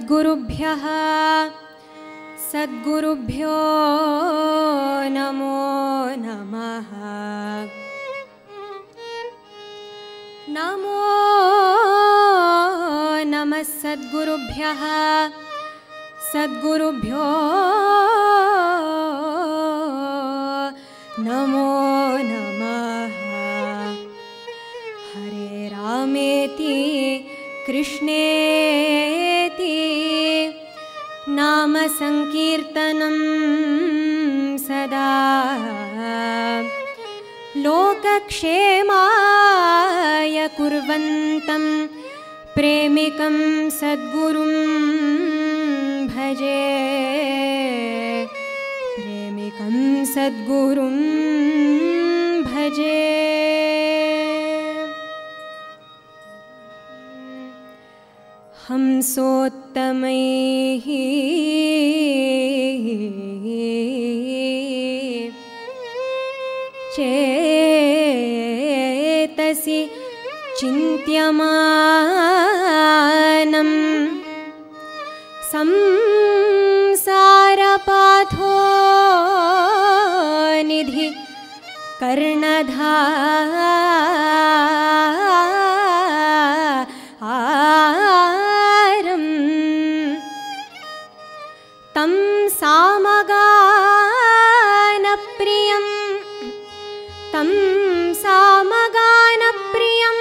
सद्गुरुभ्यः सद्गुरुभ्यो नमो नमः नमो नमः सद्गुरुभ्यः सद्गुरुभ्यो नमो नमः हरे रामेति कृष्णेति नाम सङ्कीर्तनं सदा लोकक्षेमाय कुर्वन्तं प्रेमिकं सद्गुरुं भजे प्रेमिकं सद्गुरुं भजे हंसोत्तमैः चेतसि चिन्त्यमानं संसारपाथो निधि कर्णधा आरम् तं सामगानप्रियं तं सामगानप्रियम्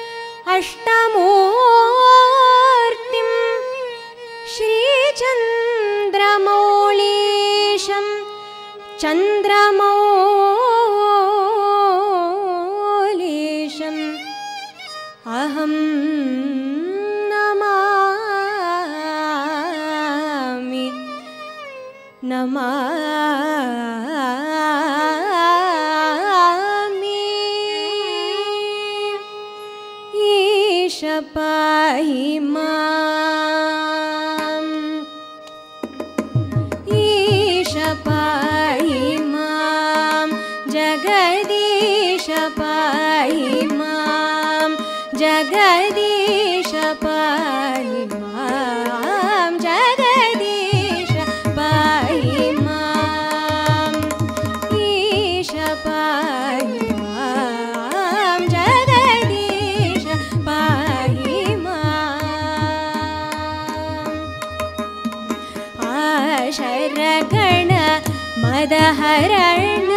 अष्टमूर्तिं श्रीचन्द्रमौळीशं चन्द्रमौलीशम् अहं नमामि नमामि ईश पाहि माम् ईश पाहि मां जगदीश पाहि मां जगदीश पाहि मां जगदीश पाहि माम् ईश पाहि मां जगदीश पाहि माम् आशरगण मदहरण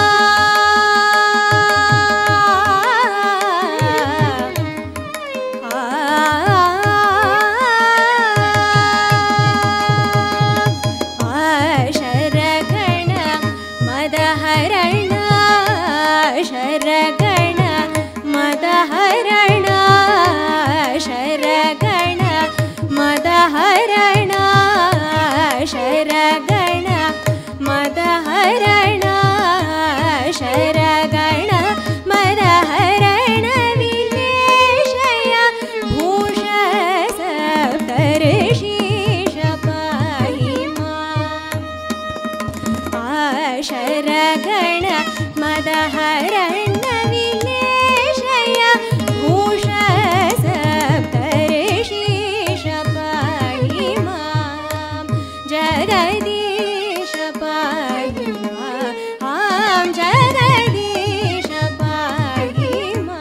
शरगण मदहरण शरगण मदहरण शरगण मदहरण शरगण मदहरण शरगण मदहरण विलेशय भूष सप्तर्षीश पाहि माम् आशरगण मदहरण विलेशय भूष सप्तर्षीश पाहि मां जगदीश पाहि मां जगदीश पाहि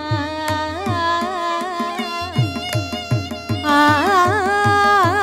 माम्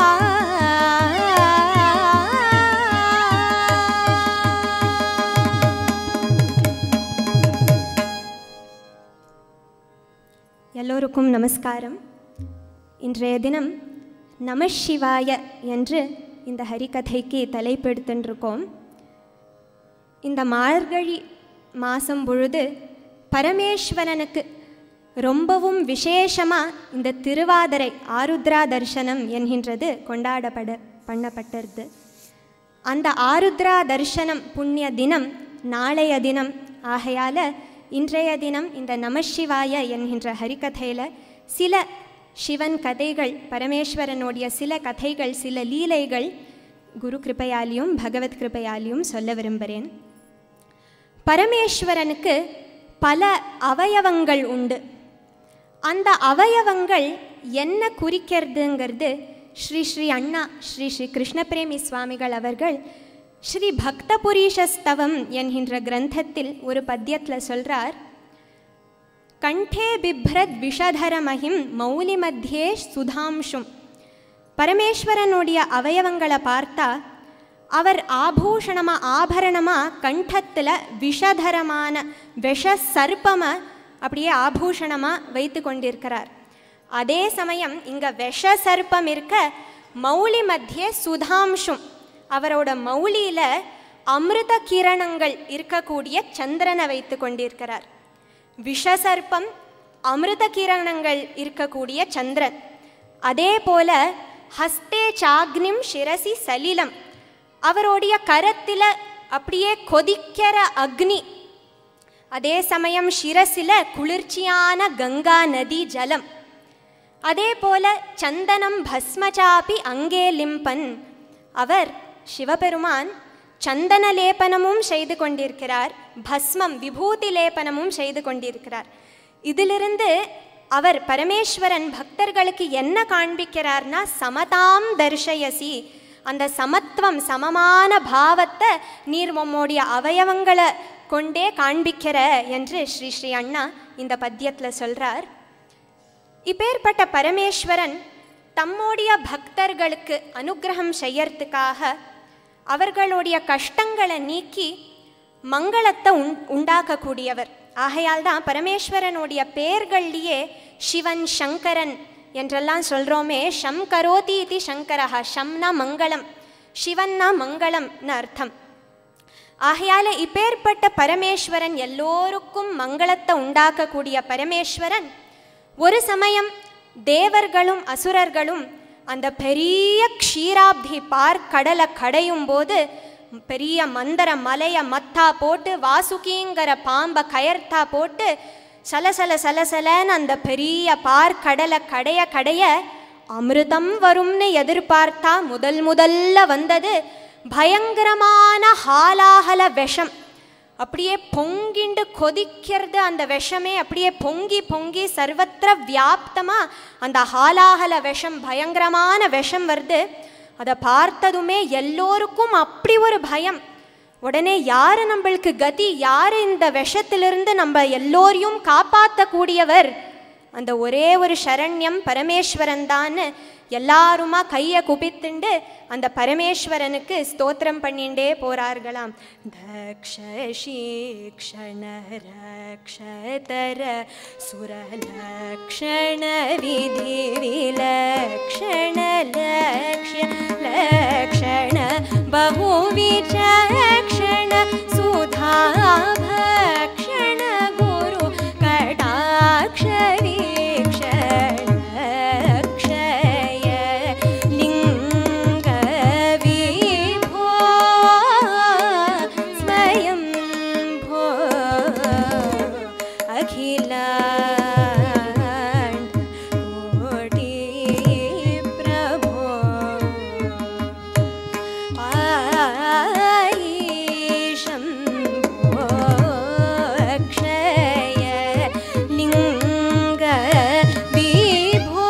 எல்லோருக்கும் நமஸ்காரம் இன்றைய தினம் நம சிவாய என்று இந்த ஹரிகதைக்கு தலைப்பெடுத்துருக்கோம் இந்த மார்கழி மாதம் பொழுது பரமேஸ்வரனுக்கு ரொம்பவும் விசேஷமாக இந்த திருவாதிரை ஆருத்ரா தர்சனம் என்கின்றது கொண்டாடப்பட பண்ணப்பட்டிருது அந்த ஆருத்ரா தர்சனம் புண்ணிய தினம் நாளைய தினம் ஆகையால் இன்றைய தினம் இந்த நமசிவாய என்கின்ற ஹரிகதையில் சில சிவன் கதைகள் பரமேஸ்வரனுடைய சில கதைகள் சில லீலைகள் குரு கிருபையாலையும் பகவத் கிருபையாலையும் சொல்ல விரும்புகிறேன் பரமேஸ்வரனுக்கு பல அவயவங்கள் உண்டு அந்த அவயவங்கள் என்ன குறிக்கிறதுங்கிறது ஸ்ரீ ஸ்ரீ அண்ணா ஸ்ரீ ஸ்ரீ கிருஷ்ணபிரேமி சுவாமிகள் அவர்கள் ஸ்ரீ பக்தபுரீஷஸ்தவம் என்கின்ற கிரந்தத்தில் ஒரு பத்தியத்தில் சொல்றார் கண்டே பிப்ரத் விஷதரமஹிம் மௌலி மத்தியே சுதாம்சும் பரமேஸ்வரனுடைய அவயவங்களை பார்த்தா அவர் ஆபூஷணமா ஆபரணமா கண்டத்தில் விஷதரமான விஷ சர்ப்பம அப்படியே ஆபூஷணமா வைத்து கொண்டிருக்கிறார் அதே சமயம் இங்க விஷ சர்ப்பம் இருக்க மௌலி மத்தியே சுதாம்சும் அவரோட மௌலியில அமிர்த கிரணங்கள் இருக்கக்கூடிய சந்திரனை வைத்து கொண்டிருக்கிறார் விஷசர்ப்பம் அமிர்த கிரணங்கள் இருக்கக்கூடிய சந்திரன் அதே போல ஹஸ்தே சாக்னிம் சிரசி சலிலம் அவருடைய கரத்தில் அப்படியே கொதிக்கிற அக்னி அதே சமயம் சிரசில குளிர்ச்சியான கங்கா நதி ஜலம் அதே போல சந்தனம் பஸ்மச்சாபி அங்கே லிம்பன் அவர் சிவபெருமான் சந்தன லேபனமும் செய்து கொண்டிருக்கிறார் பஸ்மம் விபூதி லேபனமும் செய்து கொண்டிருக்கிறார் இதிலிருந்து அவர் பரமேஸ்வரன் பக்தர்களுக்கு என்ன காண்பிக்கிறார்னா சமதாம் தர்ஷயசி அந்த சமத்துவம் சமமான பாவத்தை நீர் உம்முடைய அவயவங்களை கொண்டே காண்பிக்கிற என்று ஸ்ரீ ஸ்ரீ அண்ணா இந்த பத்தியத்தில் சொல்றார் இப்பேற்பட்ட பரமேஸ்வரன் தம்முடைய பக்தர்களுக்கு அனுகிரகம் செய்யறதுக்காக அவர்களுடைய கஷ்டங்களை நீக்கி மங்களத்தை உண் உண்டாக்கக்கூடியவர் ஆகையால் தான் பரமேஸ்வரனுடைய பெயர்கள்லேயே சிவன் சங்கரன் என்றெல்லாம் சொல்கிறோமே ஷம் கரோதி இது சங்கரஹா ஷம்னா மங்களம் சிவன்னா மங்களம்னு அர்த்தம் ஆகையால இப்பேற்பட்ட பரமேஸ்வரன் எல்லோருக்கும் மங்களத்தை உண்டாக்கக்கூடிய பரமேஸ்வரன் ஒரு சமயம் தேவர்களும் அசுரர்களும் அந்த பெரிய க்ஷீராப்தி பார்க்கடலை கடையும் போது பெரிய மந்தர மலைய மத்தா போட்டு வாசுகிங்கிற பாம்பை கயர்த்தா போட்டு சலசல சலசலன்னு அந்த பெரிய பார்க்கடலை கடைய கடைய அமிர்தம் வரும்னு எதிர்பார்த்தா முதல் முதல்ல வந்தது பயங்கரமான ஹாலாஹல விஷம் அப்படியே பொங்கிண்டு கொதிக்கிறது அந்த விஷமே அப்படியே பொங்கி பொங்கி சர்வத்திர வியாப்தமா அந்த ஹாலாஹல விஷம் பயங்கரமான விஷம் வருது அதை பார்த்ததுமே எல்லோருக்கும் அப்படி ஒரு பயம் உடனே யார் நம்மளுக்கு கதி யார் இந்த விஷத்திலிருந்து நம்ம எல்லோரையும் காப்பாற்றக்கூடியவர் அந்த ஒரே ஒரு சரண்யம் பரமேஸ்வரன் தான் எல்லாருமா கையை குபித்துண்டு அந்த பரமேஸ்வரனுக்கு ஸ்தோத்திரம் பண்ணிண்டே போறார்களாம் தக்ஷீக்ஷண ரக்ஷதர சுரலக்ஷண விதி விலக்ஷண லக்ஷ்ய லக்ஷண बहुविचक्षण सुधाभक्षण गुरु कटाक्ष वीक्षण क्षय लिङ्गविभो स्वयं भो अखिलाण्ड कोटि प्रभो आयीशं भो अक्षय लिङ्ग विभो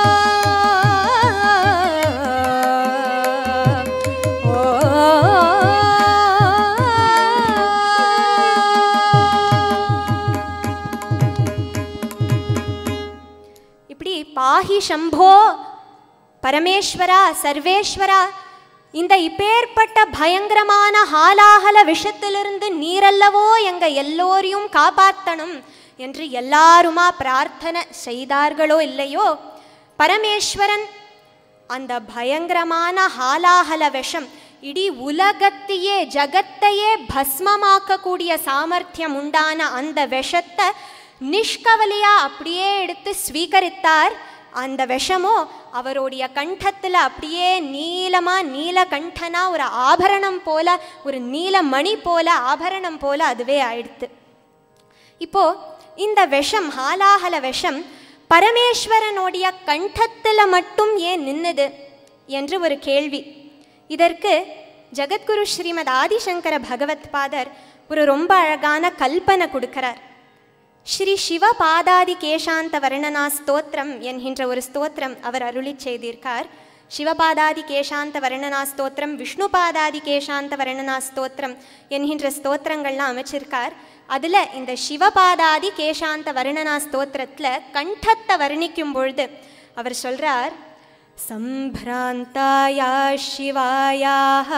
இப்படி பாஹி சம்போ பரமேஸ்வரா சர்வேஸ்வரா இந்த இப்பேற்பட்ட பயங்கரமான ஹாலாஹல விஷத்திலிருந்து நீரல்லவோ எங்க எல்லோரையும் காப்பாற்றணும் என்று எல்லாருமா பிரார்த்தனை செய்தார்களோ இல்லையோ பரமேஸ்வரன் அந்த பயங்கரமான ஹாலாஹல விஷம் இடி உலகத்தையே ஜகத்தையே பஸ்மமாக்கக்கூடிய சாமர்த்தியம் உண்டான அந்த விஷத்தை நிஷ்கவலையா அப்படியே எடுத்து ஸ்வீகரித்தார் அந்த விஷமோ அவருடைய கண்டத்தில் அப்படியே நீளமா நீலகண்டனா ஒரு ஆபரணம் போல ஒரு நீலமணி போல ஆபரணம் போல அதுவே ஆயிடுத்து இப்போ இந்த விஷம் ஹாலாஹல விஷம் பரமேஸ்வரனுடைய கண்டத்தில் மட்டும் ஏன் நின்னுது என்று ஒரு கேள்வி இதற்கு ஜெகத்குரு ஸ்ரீமத் ஆதிசங்கர பகவத் பாதர் ஒரு ரொம்ப அழகான கல்பனை கொடுக்கிறார் ஸ்ரீ சிவ பாதாதி கேசாந்த வர்ணனா ஸ்தோத்திரம் என்கின்ற ஒரு ஸ்தோத்திரம் அவர் அருளி செய்திருக்கார் சிவபாதாதி கேசாந்த வர்ணனா ஸ்தோத்திரம் விஷ்ணுபாதாதி கேசாந்த வர்ணனா ஸ்தோத்திரம் என்கின்ற ஸ்தோத்திரங்கள்லாம் அமைச்சிருக்கார் அதில் இந்த சிவபாதாதி கேசாந்த வர்ணனா ஸ்தோத்திரத்தில் கண்டத்தை வர்ணிக்கும் பொழுது அவர் சொல்றார் சம்பிராந்தாயா சிவாயாக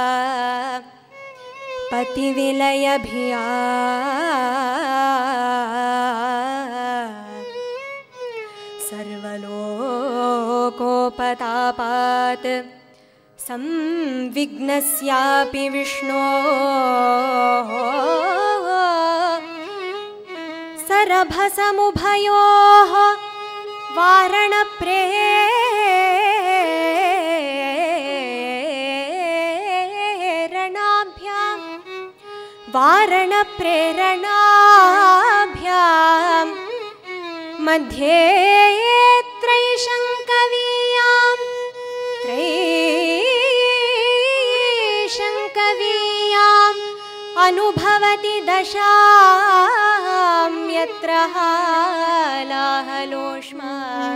பதிவிலயபியா सर्वलोकोपतापात् संविघ्नस्यापि विष्णो सरभसमुभयोः वारणप्रेरणाभ्यां वारणप्रेरणाभ्यां मध्ये त्रैशङ्कवीयां त्रैशङ्कवीयाम् अनुभवति दशां यत्र हालाहलोष्मा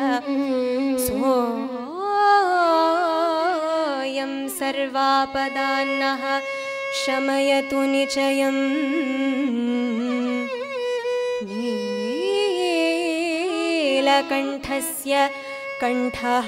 सोऽयं सर्वापदान्नः शमयतु निचयम् नीलकण्ठस्य कण्ठः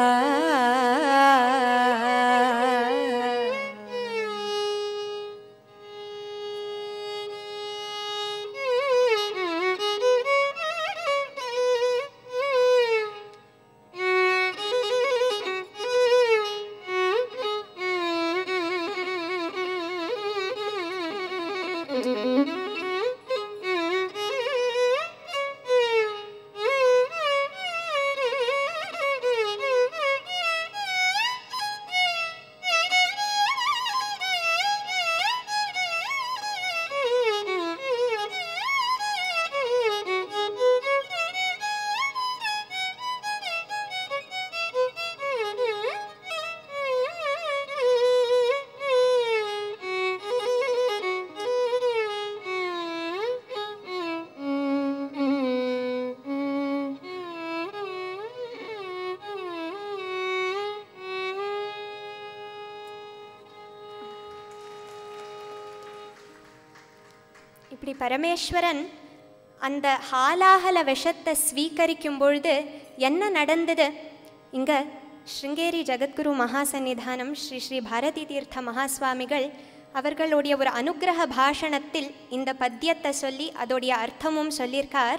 இப்படி பரமேஸ்வரன் அந்த ஹாலாஹல விஷத்தை ஸ்வீகரிக்கும் பொழுது என்ன நடந்தது இங்க ஸ்ருங்கேரி ஜெகத்குரு மகாசன்னிதானம் ஸ்ரீ ஸ்ரீ பாரதி தீர்த்த மகாஸ்வாமிகள் அவர்களுடைய ஒரு அனுக்கிரக பாஷணத்தில் இந்த பத்தியத்தை சொல்லி அதோடைய அர்த்தமும் சொல்லியிருக்கார்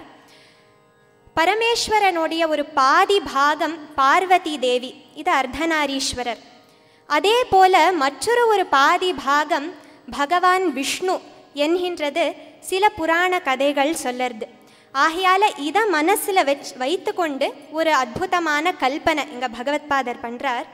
பரமேஸ்வரனுடைய ஒரு பாதி பாகம் பார்வதி தேவி இது அர்த்தநாரீஸ்வரர் அதே போல மற்றொரு ஒரு பாதி பாகம் பகவான் விஷ்ணு என்கின்றது சில புராண கதைகள் சொல்லறது ஆகையால இதை மனசுல வச்சு வைத்துக்கொண்டு ஒரு அற்புதமான கல்பனை இங்க பகவத்பாதர் பண்றார்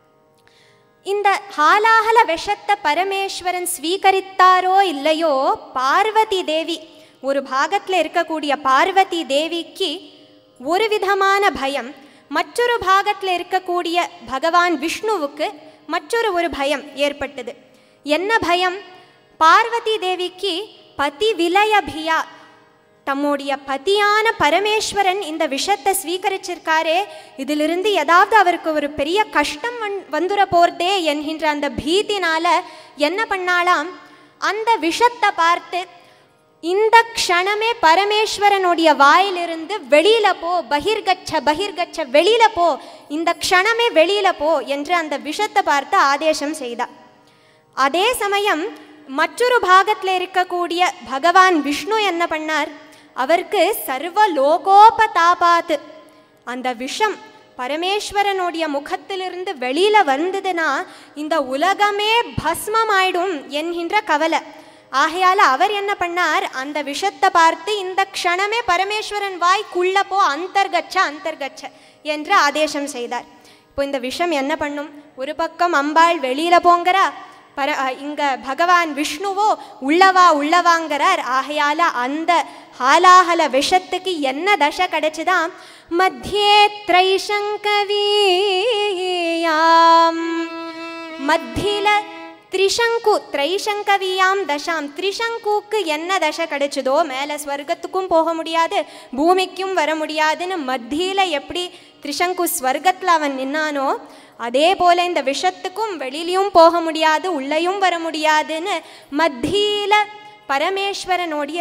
இந்த ஹாலாஹல விஷத்தை பரமேஸ்வரன் ஸ்வீகரித்தாரோ இல்லையோ பார்வதி தேவி ஒரு பாகத்தில் இருக்கக்கூடிய பார்வதி தேவிக்கு ஒரு விதமான பயம் மற்றொரு பாகத்தில் இருக்கக்கூடிய பகவான் விஷ்ணுவுக்கு மற்றொரு ஒரு பயம் ஏற்பட்டது என்ன பயம் பார்வதி தேவிக்கு பதி விலயபியா தம்முடைய பதியான பரமேஸ்வரன் இந்த விஷத்தை ஸ்வீகரிச்சிருக்காரே இதிலிருந்து ஏதாவது அவருக்கு ஒரு பெரிய கஷ்டம் வந் வந்துட போறதே என்கின்ற அந்த பீதினால என்ன பண்ணாலாம் அந்த விஷத்தை பார்த்து இந்த க்ஷணமே பரமேஸ்வரனுடைய வாயிலிருந்து வெளியில போ பகிர்கச்ச பகிர்கச்ச வெளியில போ இந்த க்ஷணமே வெளியில போ என்று அந்த விஷத்தை பார்த்து ஆதேசம் செய்தார் அதே சமயம் மற்றொரு பாகத்தில் இருக்கக்கூடிய பகவான் விஷ்ணு என்ன பண்ணார் அவருக்கு சர்வ லோகோபதாபாத்து அந்த விஷம் பரமேஸ்வரனுடைய முகத்திலிருந்து வெளியில வந்ததுன்னா இந்த உலகமே பஸ்மமாயிடும் என்கின்ற கவலை ஆகையால அவர் என்ன பண்ணார் அந்த விஷத்தை பார்த்து இந்த க்ஷணமே பரமேஸ்வரன் வாய்க்குள்ள போ அந்தர்கச்ச அந்தர்கச்ச என்று ஆதேசம் செய்தார் இப்போ இந்த விஷம் என்ன பண்ணும் ஒரு பக்கம் அம்பாள் வெளியில போங்கிறா பர அஹ், இங்க பகவான் விஷ்ணுவோ உள்ளவா உள்ளவாங்கிறார் ஆகையால அந்த ஹாலாஹல விஷத்துக்கு என்ன தசை கிடைச்சுதான் மத்தியே திரைசங்கவீயாம் மத்தியில திரிசங்கு திரைசங்கவியாம் தசாம் திரிசங்குக்கு என்ன தசை கிடைச்சதோ மேலே ஸ்வர்க்கத்துக்கும் போக முடியாது பூமிக்கும் வர முடியாதுன்னு மத்தியில் எப்படி திரிசங்கு ஸ்வர்க்கத்தில் அவன் நின்னானோ அதே போல இந்த விஷத்துக்கும் வெளியிலையும் போக முடியாது உள்ளேயும் வர முடியாதுன்னு மத்தியில பரமேஸ்வரனுடைய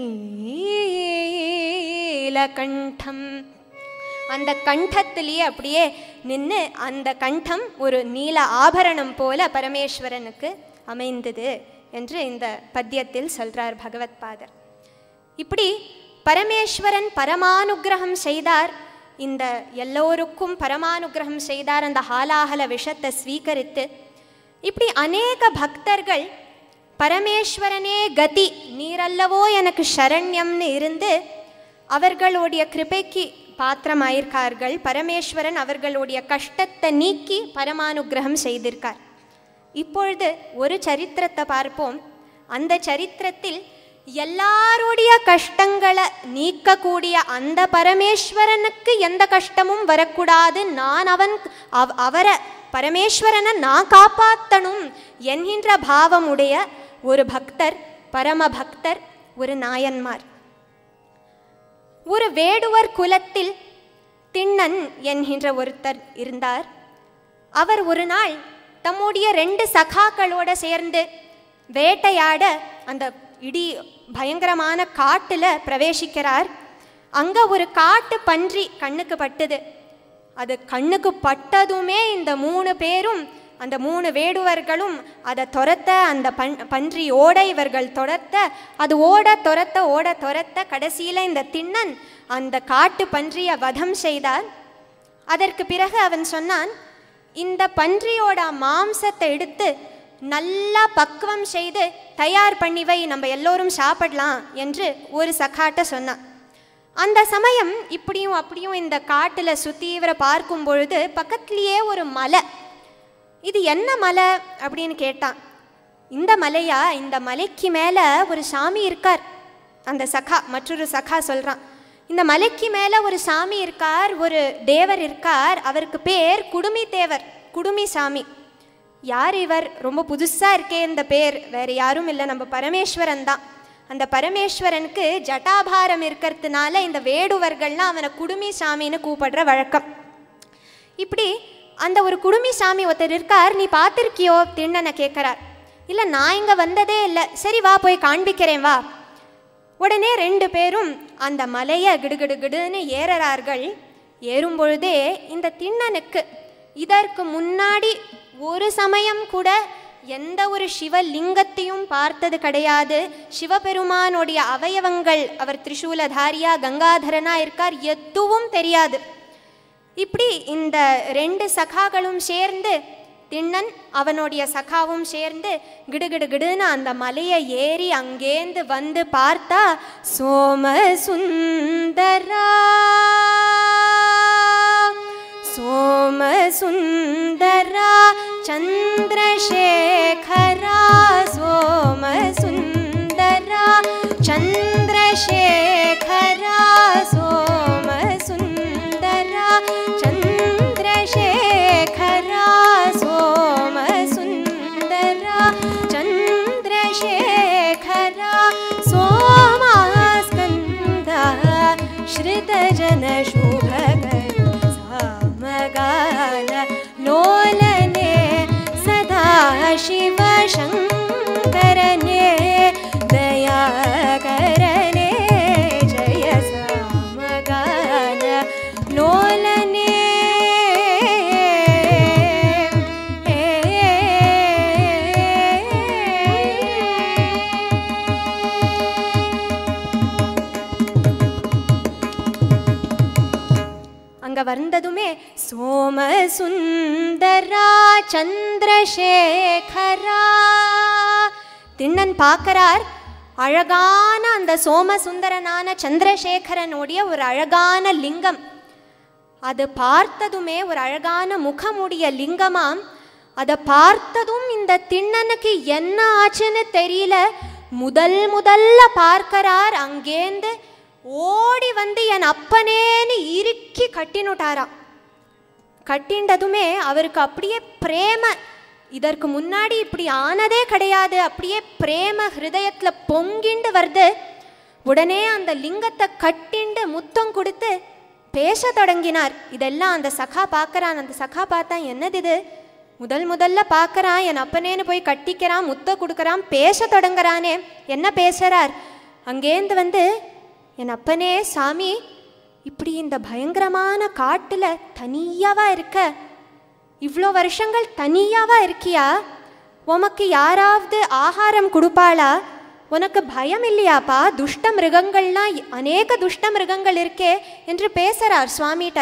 நீலகண்டம் அந்த கண்டத்திலேயே அப்படியே நின்று அந்த கண்டம் ஒரு நீல ஆபரணம் போல பரமேஸ்வரனுக்கு அமைந்தது என்று இந்த பத்தியத்தில் சொல்றார் பகவத் பாதர் இப்படி பரமேஸ்வரன் பரமானுக்கிரகம் செய்தார் இந்த எல்லோருக்கும் பரமானுக்கிரகம் செய்தார் அந்த ஹாலாஹல விஷத்தை ஸ்வீகரித்து இப்படி அநேக பக்தர்கள் பரமேஸ்வரனே கதி நீரல்லவோ எனக்கு சரண்யம்னு இருந்து அவர்களுடைய கிருபைக்கு பாத்திரமாயிருக்கார்கள் பரமேஸ்வரன் அவர்களுடைய கஷ்டத்தை நீக்கி பரமானுக்கிரகம் செய்திருக்கார் இப்பொழுது ஒரு சரித்திரத்தை பார்ப்போம் அந்த சரித்திரத்தில் எல்லாருடைய கஷ்டங்களை நீக்கக்கூடிய அந்த பரமேஸ்வரனுக்கு எந்த கஷ்டமும் வரக்கூடாது நான் அவன் அவ- அவரை பரமேஸ்வரனை நான் காப்பாற்றணும் என்கின்ற பாவமுடைய ஒரு பக்தர் பரம பக்தர் ஒரு நாயன்மார் ஒரு வேடுவர் குலத்தில் திண்ணன் என்கின்ற ஒருத்தர் இருந்தார் அவர் ஒரு நாள் தம்முடைய ரெண்டு சகாக்களோட சேர்ந்து வேட்டையாட அந்த இடி பயங்கரமான காட்டுல பிரவேசிக்கிறார் அங்க ஒரு காட்டு பன்றி கண்ணுக்கு பட்டுது அது கண்ணுக்கு பட்டதுமே இந்த மூணு பேரும் அந்த மூணு வேடுவர்களும் அதை துரத்த அந்த பன் பன்றி ஓட இவர்கள் துரத்த அது ஓட துரத்த ஓட துரத்த கடைசியில் இந்த திண்ணன் அந்த காட்டு பன்றியை வதம் செய்தார் அதற்கு பிறகு அவன் சொன்னான் இந்த பன்றியோட மாம்சத்தை எடுத்து நல்லா பக்குவம் செய்து தயார் பண்ணி வை நம்ம எல்லோரும் சாப்பிடலாம் என்று ஒரு சக்காட்ட சொன்னான் அந்த சமயம் இப்படியும் அப்படியும் இந்த காட்டில் சுற்றி இவரை பார்க்கும் பொழுது பக்கத்துலேயே ஒரு மலை இது என்ன மலை அப்படின்னு கேட்டான் இந்த மலையா இந்த மலைக்கு மேலே ஒரு சாமி இருக்கார் அந்த சகா மற்றொரு சகா சொல்கிறான் இந்த மலைக்கு மேலே ஒரு சாமி இருக்கார் ஒரு தேவர் இருக்கார் அவருக்கு பேர் குடுமி தேவர் குடுமி சாமி யார் இவர் ரொம்ப புதுசாக இருக்கே இந்த பேர் வேறு யாரும் இல்லை நம்ம பரமேஸ்வரன் தான் அந்த பரமேஸ்வரனுக்கு ஜட்டாபாரம் இருக்கிறதுனால இந்த வேடுவர்கள்லாம் அவனை குடுமி சாமின்னு கூப்பிடுற வழக்கம் இப்படி அந்த ஒரு குடுமி சாமி ஒருத்தர் இருக்கார் நீ பார்த்துருக்கியோ திண்ணனை கேட்குறார் இல்லை நான் இங்கே வந்ததே இல்லை சரி வா போய் காண்பிக்கிறேன் வா உடனே ரெண்டு பேரும் அந்த மலையை கிடுகிடு கிடுன்னு ஏறுறார்கள் ஏறும் பொழுதே இந்த திண்ணனுக்கு இதற்கு முன்னாடி ஒரு சமயம் கூட எந்த ஒரு சிவலிங்கத்தையும் பார்த்தது கிடையாது சிவபெருமானுடைய அவயவங்கள் அவர் திரிசூலதாரியா கங்காதரனா இருக்கார் எதுவும் தெரியாது இப்படி இந்த ரெண்டு சகாக்களும் சேர்ந்து திண்ணன் அவனுடைய சகாவும் சேர்ந்து கிடுகிடு கிடுன்னு அந்த மலையை ஏறி அங்கேந்து வந்து பார்த்தா சோம சுந்தரா சோம சுந்தரா சந்திரசேகரா சோம சுந்தரா சந்திரசேகரா சோம சுந்தரா சந்திரசேகரா சோம சுந்தரா சந்திரசேகரா சோமாஸ்கந்தா श्रितजनशुभकर सामगान लोलने सदा शिवशङ्करने दयाकरने जय सामगान लोलने அங்க வந்ததுமே சோம சுந்தரா சந்திரசேகரா திண்ணன் பார்க்கறார் அழகான அந்த சோமசுந்தரனான சந்திரசேகரனுடைய ஒரு அழகான லிங்கம் அது பார்த்ததுமே ஒரு அழகான முகமுடைய லிங்கமாம் அதை பார்த்ததும் இந்த திண்ணனுக்கு என்ன ஆச்சுன்னு தெரியல முதல் முதல்ல பார்க்கறார் அங்கேந்து ஓடி வந்து என் அப்பனேன்னு இறுக்கி கட்டினுட்டாராம் கட்டிண்டதுமே அவருக்கு அப்படியே பிரேம இதற்கு முன்னாடி இப்படி ஆனதே கிடையாது அப்படியே பிரேம ஹிருதயத்துல பொங்கிண்டு வருது உடனே அந்த லிங்கத்தை கட்டிண்டு முத்தம் கொடுத்து பேச தொடங்கினார் இதெல்லாம் அந்த சகா பார்க்கறான் அந்த சகா பார்த்தா என்னது இது முதல் முதல்ல பார்க்கறான் என் அப்பனேன்னு போய் கட்டிக்கிறான் முத்த கொடுக்கறான் பேச தொடங்குறானே என்ன பேசுறார் அங்கேருந்து வந்து என் அப்பனே சாமி இப்படி இந்த பயங்கரமான காட்டுல தனியாவா இருக்க இவ்வளோ வருஷங்கள் தனியாவா இருக்கியா உமக்கு யாராவது ஆகாரம் கொடுப்பாளா உனக்கு பயம் இல்லையாப்பா துஷ்ட மிருகங்கள்லாம் இ- அநேக துஷ்ட மிருகங்கள் இருக்கே என்று பேசுறார் சுவாமிகிட்ட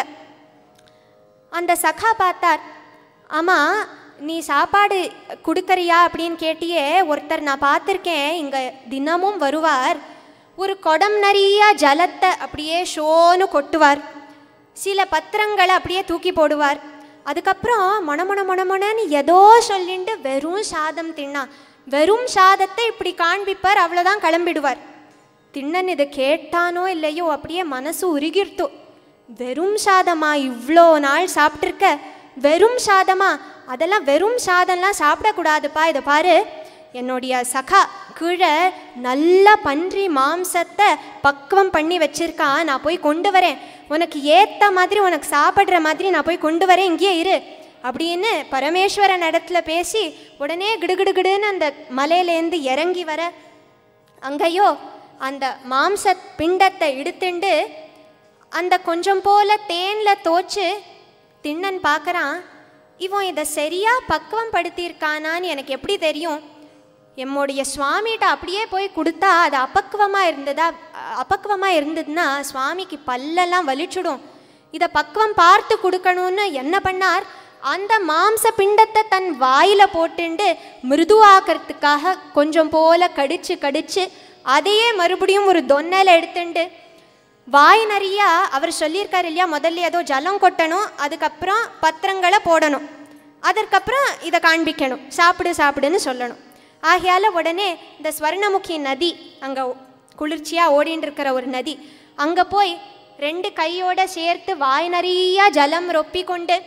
அந்த சகா பார்த்தார் ஆமா நீ சாப்பாடு கொடுக்கறியா அப்படின்னு கேட்டியே ஒருத்தர் நான் பார்த்துருக்கேன் இங்க தினமும் வருவார் ஒரு குடம் நிறைய ஜலத்தை அப்படியே ஷோன்னு கொட்டுவார் சில பத்திரங்களை அப்படியே தூக்கி போடுவார் அதுக்கப்புறம் மொணமொண மொணமொணன்னு ஏதோ சொல்லிண்டு வெறும் சாதம் தின்னா வெறும் சாதத்தை இப்படி காண்பிப்பார் அவ்வளோதான் கிளம்பிடுவார் திண்ணன் இதை கேட்டானோ இல்லையோ அப்படியே மனசு உருகிர்த்து வெறும் சாதமா இவ்வளோ நாள் சாப்பிட்ருக்க வெறும் சாதமா அதெல்லாம் வெறும் சாதம்லாம் சாப்பிடக்கூடாதுப்பா இதை பாரு என்னுடைய சகா கீழே நல்ல பன்றி மாம்சத்தை பக்குவம் பண்ணி வச்சிருக்கான் நான் போய் கொண்டு வரேன் உனக்கு ஏத்த மாதிரி உனக்கு சாப்பிட்ற மாதிரி நான் போய் கொண்டு வரேன் இங்கேயே இரு அப்படின்னு பரமேஸ்வரன் இடத்துல பேசி உடனே கிடுகிடுகிடுன்னு அந்த மலையிலேருந்து இறங்கி வர அங்கேயோ அந்த மாம்ச பிண்டத்தை இடுத்துண்டு அந்த கொஞ்சம் போல தேனில் தோச்சு திண்ணன் பார்க்கறான் இவன் இதை சரியா பக்குவம் படுத்தியிருக்கானான்னு எனக்கு எப்படி தெரியும் எம்முடைய சுவாமிகிட்ட அப்படியே போய் கொடுத்தா அது அப்பக்குவமாக இருந்ததா அப்பக்குவமாக இருந்ததுன்னா சுவாமிக்கு பல்லெல்லாம் வலிச்சுடும் இதை பக்குவம் பார்த்து கொடுக்கணும்னு என்ன பண்ணார் அந்த மாம்ச பிண்டத்தை தன் வாயில போட்டுண்டு மிருதுவாக்கிறதுக்காக கொஞ்சம் போல கடிச்சு கடிச்சு அதையே மறுபடியும் ஒரு தொன்னையில் எடுத்துண்டு வாய் நிறையா அவர் சொல்லியிருக்காரு இல்லையா முதல்ல ஏதோ ஜலம் கொட்டணும் அதுக்கப்புறம் பத்திரங்களை போடணும் அதற்கப்புறம் இதை காண்பிக்கணும் சாப்பிடு சாப்பிடுன்னு சொல்லணும் ஆகையால உடனே இந்த ஸ்வர்ணமுகி நதி அங்கே குளிர்ச்சியாக ஓடின்னு இருக்கிற ஒரு நதி அங்கே போய் ரெண்டு கையோட சேர்த்து வாய் நிறையா ஜலம் ரொப்பி கொண்டு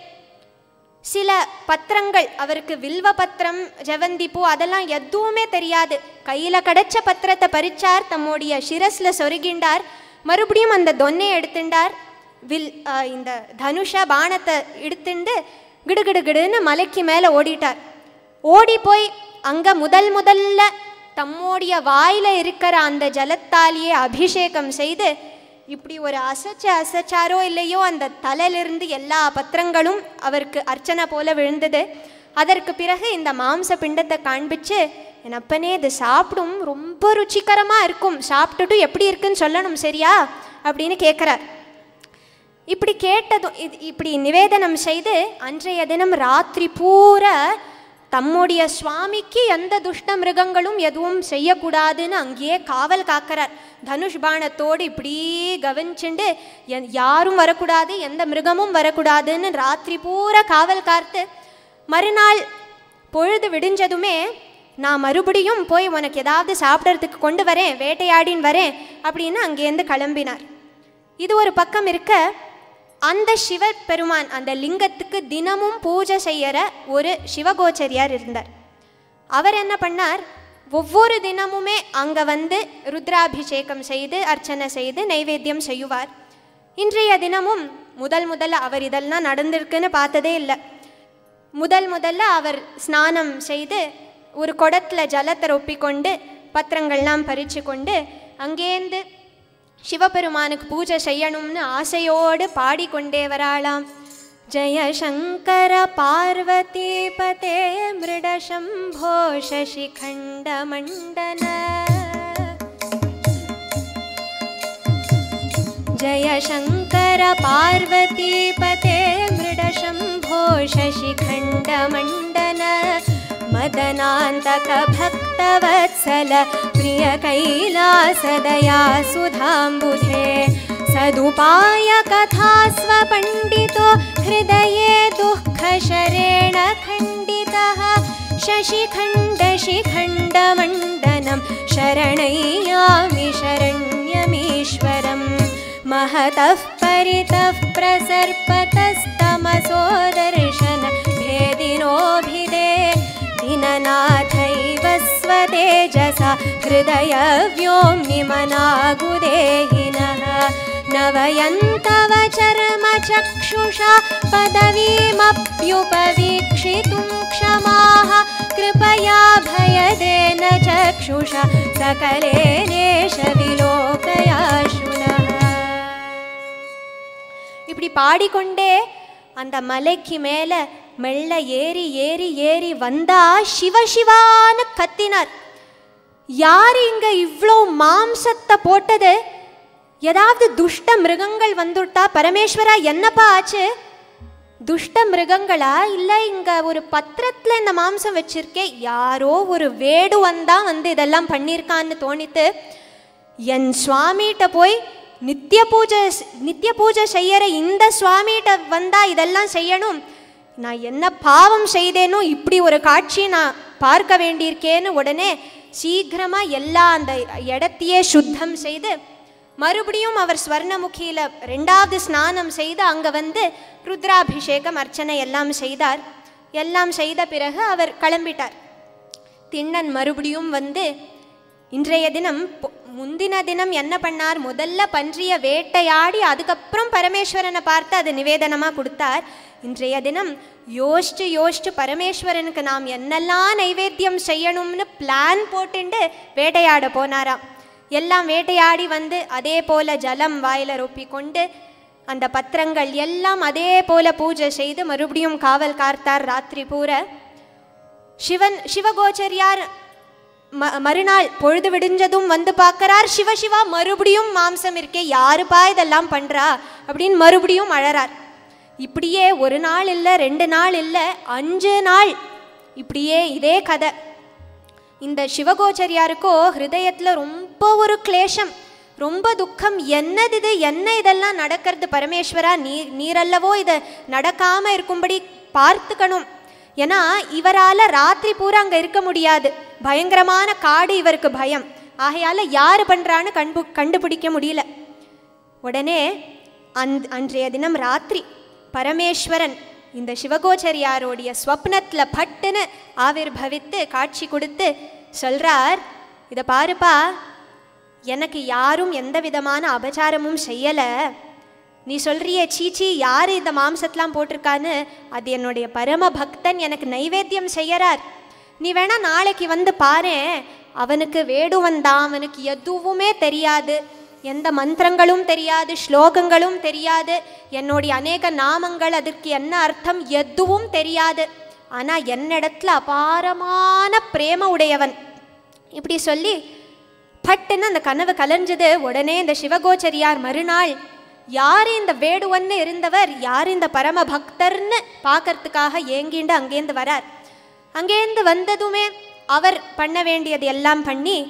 சில பத்திரங்கள் அவருக்கு வில்வ பத்திரம் ஜெவந்தி பூ அதெல்லாம் எதுவுமே தெரியாது கையில் கிடைச்ச பத்திரத்தை பறிச்சார் தம்முடைய சிரஸ்ல சொருகிண்டார் மறுபடியும் அந்த தொன்னையை எடுத்துண்டார் வில் ஆ, இந்த தனுஷ பானத்தை எடுத்துண்டு கிடுகிடுகிடுன்னு மலைக்கு மேலே ஓடிட்டார் ஓடி போய் அங்கே முதல் முதல்ல தம்முடைய வாயில இருக்கிற அந்த ஜலத்தாலேயே அபிஷேகம் செய்து இப்படி ஒரு அசைச்ச அசைச்சாரோ இல்லையோ அந்த தலையிலிருந்து எல்லா பத்திரங்களும் அவருக்கு அர்ச்சனை போல விழுந்தது அதற்கு பிறகு இந்த மாம்ச பிண்டத்தை காண்பிச்சு என் அப்பனே இது சாப்பிடும் ரொம்ப ருச்சிகரமாக இருக்கும் சாப்பிட்டுட்டு எப்படி இருக்குன்னு சொல்லணும் சரியா அப்படின்னு கேட்குறார் இப்படி கேட்டதும் இது இப்படி நிவேதனம் செய்து அன்றைய தினம் ராத்திரி பூரா தம்முடைய சுவாமிக்கு எந்த துஷ்ட மிருகங்களும் எதுவும் செய்யக்கூடாதுன்னு அங்கேயே காவல் காக்கிறார் தனுஷ் பாணத்தோடு இப்படி கவனிச்சுண்டு என்- யாரும் வரக்கூடாது எந்த மிருகமும் வரக்கூடாதுன்னு ராத்திரி பூரா காவல் காத்து மறுநாள் பொழுது விடிஞ்சதுமே நான் மறுபடியும் போய் உனக்கு ஏதாவது சாப்பிட்றதுக்கு கொண்டு வரேன் வேட்டையாடின்னு வரேன் அப்படின்னு அங்கேருந்து கிளம்பினார் இது ஒரு பக்கம் இருக்க அந்த சிவ பெருமான் அந்த லிங்கத்துக்கு தினமும் பூஜை செய்யற ஒரு சிவகோச்சரியார் இருந்தார் அவர் என்ன பண்ணார் ஒவ்வொரு தினமுமே அங்கே வந்து ருத்ராபிஷேகம் செய்து அர்ச்சனை செய்து நைவேத்தியம் செய்யுவார் இன்றைய தினமும் முதல் முதல்ல அவர் இதெல்லாம் நடந்திருக்குன்னு பார்த்ததே இல்லை முதல் முதல்ல அவர் ஸ்நானம் செய்து ஒரு குடத்துல ஜலத்தை ரொப்பிக்கொண்டு பத்திரங்கள்லாம் பறித்து கொண்டு அங்கேருந்து சிவபெருமானுக்கு பூஜை செய்யணும்னு ஆசையோடு பாடிக்கொண்டே வராளாம் ஜய சங்கர பார்வதி பதே மிருட சம்போ சசிகண்ட மண்டன जय शङ्कर पार्वतीपते मृडशम्भो शशिखण्डमण्डन मदनान्तकभक्तवत्सल प्रियकैलासदया सुधाम्बुधे सदुपाय कथास्वपण्डितो हृदये दुःखशरेण खण्डितः शशिखण्डशिखण्डमण्डनं शरणय्यामि शरण्यमीश्वरम् महतः परितः प्रसर्पतस्तमसो दर्शन भेदिनोभिदे दीननाथैव स्वतेजसा हृदय व्योम्निमनागुदेहिनः न वयं तव चर्मचक्षुषा पदवीमप्युपवीक्षितुं क्षमाः कृपया भयदेन चक्षुषा सकलेनेश विलोकयाशुनः இப்படி பாடிக்கொண்டே அந்த மலைக்கு மேல மெல்ல ஏறி ஏறி ஏறி வந்தா சிவ சிவான்னு கத்தினார் யார் இங்க இவ்வளோ மாம்சத்தை போட்டது ஏதாவது துஷ்ட மிருகங்கள் வந்துட்டா பரமேஸ்வரா என்னப்பா ஆச்சு துஷ்ட மிருகங்களா இல்லை இங்க ஒரு பத்திரத்துல இந்த மாம்சம் வச்சிருக்கேன் யாரோ ஒரு வேடுவன் தான் வந்து இதெல்லாம் பண்ணியிருக்கான்னு தோணித்து என் சுவாமிகிட்ட போய் நித்திய பூஜை நித்திய பூஜை செய்யற இந்த சுவாமிகிட்ட வந்தா இதெல்லாம் செய்யணும் நான் என்ன பாவம் செய்தேனோ இப்படி ஒரு காட்சி நான் பார்க்க வேண்டியிருக்கேன்னு உடனே சீக்கிரமா எல்லா அந்த இடத்தையே சுத்தம் செய்து மறுபடியும் அவர் ஸ்வர்ணமுகியில ரெண்டாவது ஸ்நானம் செய்து அங்க வந்து ருத்ராபிஷேகம் அர்ச்சனை எல்லாம் செய்தார் எல்லாம் செய்த பிறகு அவர் கிளம்பிட்டார் திண்ணன் மறுபடியும் வந்து இன்றைய தினம் பொ- முந்தின தினம் என்ன பண்ணார் முதல்ல பன்றிய வேட்டையாடி அதுக்கப்புறம் பரமேஸ்வரனை பார்த்து அது நிவேதனமாக கொடுத்தார் இன்றைய தினம் யோசிச்சு யோசிச்சு பரமேஸ்வரனுக்கு நாம் என்னெல்லாம் நைவேத்தியம் செய்யணும்னு பிளான் போட்டுண்டு வேட்டையாட போனாராம் எல்லாம் வேட்டையாடி வந்து அதே போல ஜலம் வாயில ரொப்பி கொண்டு அந்த பத்திரங்கள் எல்லாம் அதே போல பூஜை செய்து மறுபடியும் காவல் காத்தார் ராத்திரி பூர சிவன் சிவகோச்சரியார் ம மறுநாள் பொழுது விடிஞ்சதும் வந்து பார்க்கறார் சிவ சிவா மறுபடியும் மாம்சம் இருக்கே யாருப்பா இதெல்லாம் பண்றா அப்படின்னு மறுபடியும் அழறார் இப்படியே ஒரு நாள் இல்லை ரெண்டு நாள் இல்லை அஞ்சு நாள் இப்படியே இதே கதை இந்த சிவகோச்சரியாருக்கோ ஹிருதயத்தில் ரொம்ப ஒரு கிளேஷம் ரொம்ப துக்கம் என்னது இது என்ன இதெல்லாம் நடக்கிறது பரமேஸ்வரா நீ நீரல்லவோ இதை நடக்காம இருக்கும்படி பார்த்துக்கணும் ஏன்னா இவரால ராத்திரி பூரா அங்க இருக்க முடியாது பயங்கரமான காடு இவருக்கு பயம் ஆகையால யாரு பண்றான்னு கண்டு கண்டுபிடிக்க முடியல உடனே அந் அன்றைய தினம் ராத்திரி பரமேஸ்வரன் இந்த சிவகோச்சரியாரோடைய ஸ்வப்னத்துல பட்டுன்னு ஆவிர்பவித்து காட்சி கொடுத்து சொல்றார் இதை பாருப்பா எனக்கு யாரும் எந்த விதமான அபச்சாரமும் செய்யல நீ சொல்றியே சீச்சி யார் இந்த மாம்சத்தெலாம் போட்டிருக்கான்னு அது என்னுடைய பரம பக்தன் எனக்கு நைவேத்தியம் செய்யறார் நீ வேணா நாளைக்கு வந்து பாரேன் அவனுக்கு வேடுவன் தான் அவனுக்கு எதுவுமே தெரியாது எந்த மந்திரங்களும் தெரியாது ஸ்லோகங்களும் தெரியாது என்னுடைய அநேக நாமங்கள் அதற்கு என்ன அர்த்தம் எதுவும் தெரியாது ஆனால் என்னிடத்துல அபாரமான பிரேம உடையவன் இப்படி சொல்லி பட்டுன்னு அந்த கனவு கலைஞ்சது உடனே இந்த சிவகோச்சரியார் மறுநாள் யார் இந்த வேடுவன்னு இருந்தவர் யார் இந்த பரம பக்தர்னு பார்க்கறதுக்காக ஏங்கிண்டு அங்கேருந்து வரார் அங்கேருந்து வந்ததுமே அவர் பண்ண வேண்டியது எல்லாம் பண்ணி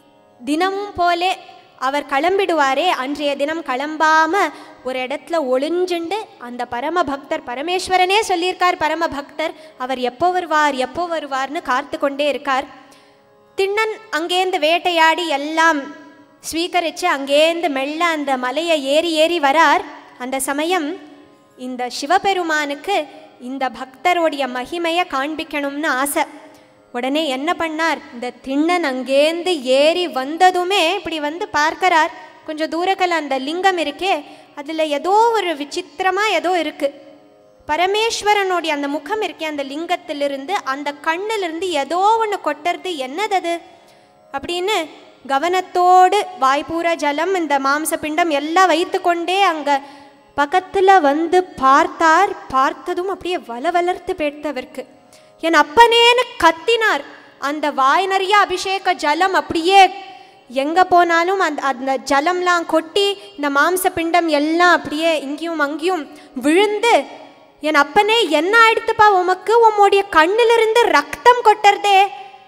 தினமும் போலே அவர் கிளம்பிடுவாரே அன்றைய தினம் கிளம்பாம ஒரு இடத்துல ஒளிஞ்சுண்டு அந்த பரம பக்தர் பரமேஸ்வரனே சொல்லியிருக்கார் பரம பக்தர் அவர் எப்போ வருவார் எப்போ வருவார்னு காத்து கொண்டே இருக்கார் திண்ணன் அங்கேருந்து வேட்டையாடி எல்லாம் ஸ்வீகரித்து அங்கேருந்து மெல்ல அந்த மலையை ஏறி ஏறி வரார் அந்த சமயம் இந்த சிவபெருமானுக்கு இந்த பக்தருடைய மகிமையை காண்பிக்கணும்னு ஆசை உடனே என்ன பண்ணார் இந்த திண்ணன் அங்கேருந்து ஏறி வந்ததுமே இப்படி வந்து பார்க்கறார் கொஞ்சம் தூரத்தில் அந்த லிங்கம் இருக்கே அதில் ஏதோ ஒரு விசித்திரமாக ஏதோ இருக்குது பரமேஸ்வரனுடைய அந்த முகம் இருக்கே அந்த லிங்கத்திலிருந்து அந்த கண்ணிலிருந்து ஏதோ ஒன்று கொட்டுறது என்னது அது அப்படின்னு கவனத்தோடு வாய்ப்பூர ஜலம் இந்த மாம்ச பிண்டம் எல்லாம் வைத்துக்கொண்டே அங்கே பக்கத்தில் வந்து பார்த்தார் பார்த்ததும் அப்படியே வளவளர்த்து போயிட்டவருக்கு என் அப்பனேன்னு கத்தினார் அந்த வாய் நிறைய அபிஷேக ஜலம் அப்படியே எங்கே போனாலும் அந்த அந்த ஜலம்லாம் கொட்டி இந்த மாம்ச பிண்டம் எல்லாம் அப்படியே இங்கேயும் அங்கேயும் விழுந்து என் அப்பனே என்ன ஆயிடுத்துப்பா உமக்கு உம்முடைய கண்ணிலிருந்து ரத்தம் கொட்டுறதே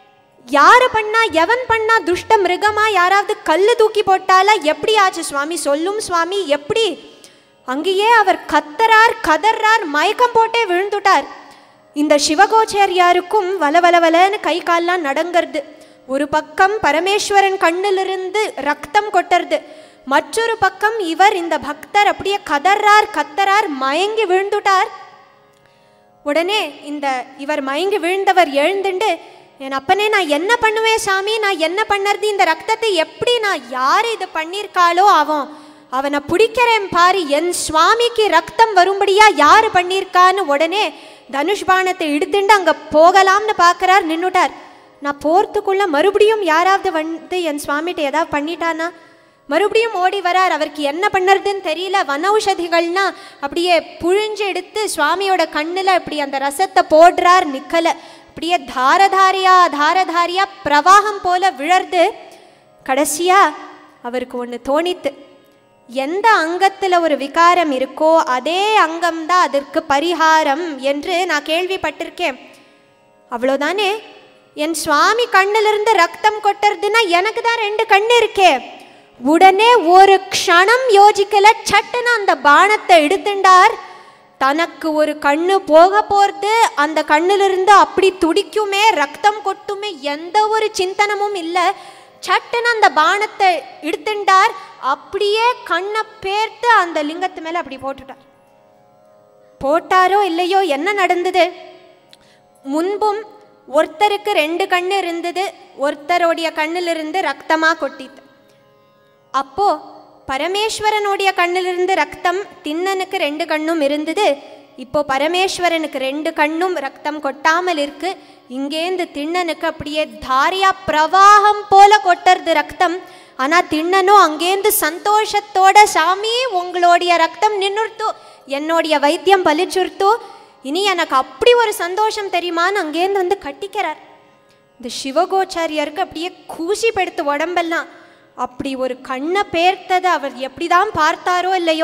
யாரு பண்ணா எவன் பண்ணா துஷ்ட மிருகமா யாராவது கல்லு தூக்கி போட்டாலா எப்படி ஆச்சு சுவாமி சொல்லும் சுவாமி எப்படி அங்கேயே அவர் கத்தரார் கதறார் மயக்கம் போட்டே விழுந்துட்டார் இந்த சிவகோச்சாரியாருக்கும் வலவலவலன்னு கை கால்லாம் நடங்கிறது ஒரு பக்கம் பரமேஸ்வரன் கண்ணிலிருந்து ரத்தம் கொட்டுறது மற்றொரு பக்கம் இவர் இந்த பக்தர் அப்படியே கதறார் கத்தரார் மயங்கி விழுந்துட்டார் உடனே இந்த இவர் மயங்கி விழுந்தவர் எழுந்துண்டு என் அப்பனே நான் என்ன பண்ணுவேன் சாமி நான் என்ன பண்ணறது இந்த ரத்தத்தை எப்படி நான் யார் இது பண்ணியிருக்காளோ அவன் அவனை பிடிக்கிறேன் பாரு என் சுவாமிக்கு ரத்தம் வரும்படியா யார் பண்ணியிருக்கான்னு உடனே தனுஷ் பானத்தை எடுத்துண்டு அங்கே போகலாம்னு பார்க்கறார் நின்னுட்டார் நான் போறதுக்குள்ள மறுபடியும் யாராவது வந்து என் சுவாமிகிட்ட ஏதாவது பண்ணிட்டானா மறுபடியும் ஓடி வரார் அவருக்கு என்ன பண்ணுறதுன்னு தெரியல வனௌஷதிகள்னா அப்படியே புழிஞ்சு எடுத்து சுவாமியோட கண்ணில் இப்படி அந்த ரசத்தை போடுறார் நிக்கல அப்படியே தாரதாரியா தாரதாரியா பிரவாகம் போல விழர்து கடைசியா அவருக்கு ஒன்று தோணித்து எந்த அங்கத்தில் ஒரு விகாரம் இருக்கோ அதே அங்கம்தான் அதற்கு பரிகாரம் என்று நான் கேள்விப்பட்டிருக்கேன் அவ்வளோதானே என் சுவாமி கண்ணிலிருந்து ரத்தம் கொட்டுறதுன்னா எனக்கு தான் ரெண்டு கண்ணு இருக்கே உடனே ஒரு க்ஷணம் யோசிக்கல சட்டுன்னு அந்த பானத்தை எடுத்துண்டார் தனக்கு ஒரு கண்ணு போக போறது அந்த கண்ணிலிருந்து அப்படி துடிக்குமே ரத்தம் கொட்டுமே எந்த ஒரு சிந்தனமும் இல்லை சட்டுன்னு அந்த பானத்தை எடுத்துண்டார் அப்படியே கண்ணை பேர்த்து அந்த லிங்கத்து மேலே அப்படி போட்டுட்டார் போட்டாரோ இல்லையோ என்ன நடந்தது முன்பும் ஒருத்தருக்கு ரெண்டு கண்ணு இருந்தது ஒருத்தருடைய கண்ணிலிருந்து ரத்தமா கொட்டித்து அப்போ பரமேஸ்வரனுடைய கண்ணிலிருந்து ரத்தம் திண்ணனுக்கு ரெண்டு கண்ணும் இருந்தது இப்போ பரமேஸ்வரனுக்கு ரெண்டு கண்ணும் ரத்தம் கொட்டாமல் இருக்கு இங்கேந்து திண்ணனுக்கு அப்படியே தாரியா பிரவாகம் போல கொட்டுறது ரத்தம் ஆனா திண்ணனும் அங்கேந்து சந்தோஷத்தோட சாமி உங்களுடைய ரத்தம் நின்னுடுத்து என்னுடைய வைத்தியம் பலிச்சுடுத்து இனி எனக்கு அப்படி ஒரு சந்தோஷம் தெரியுமான்னு அங்கேருந்து வந்து கட்டிக்கிறார் இந்த சிவகோச்சாரியருக்கு அப்படியே கூசி படுத்து உடம்பெல்லாம் அப்படி ஒரு கண்ணை பேர்த்ததை அவர் எப்படிதான் பார்த்தாரோ இல்லையோ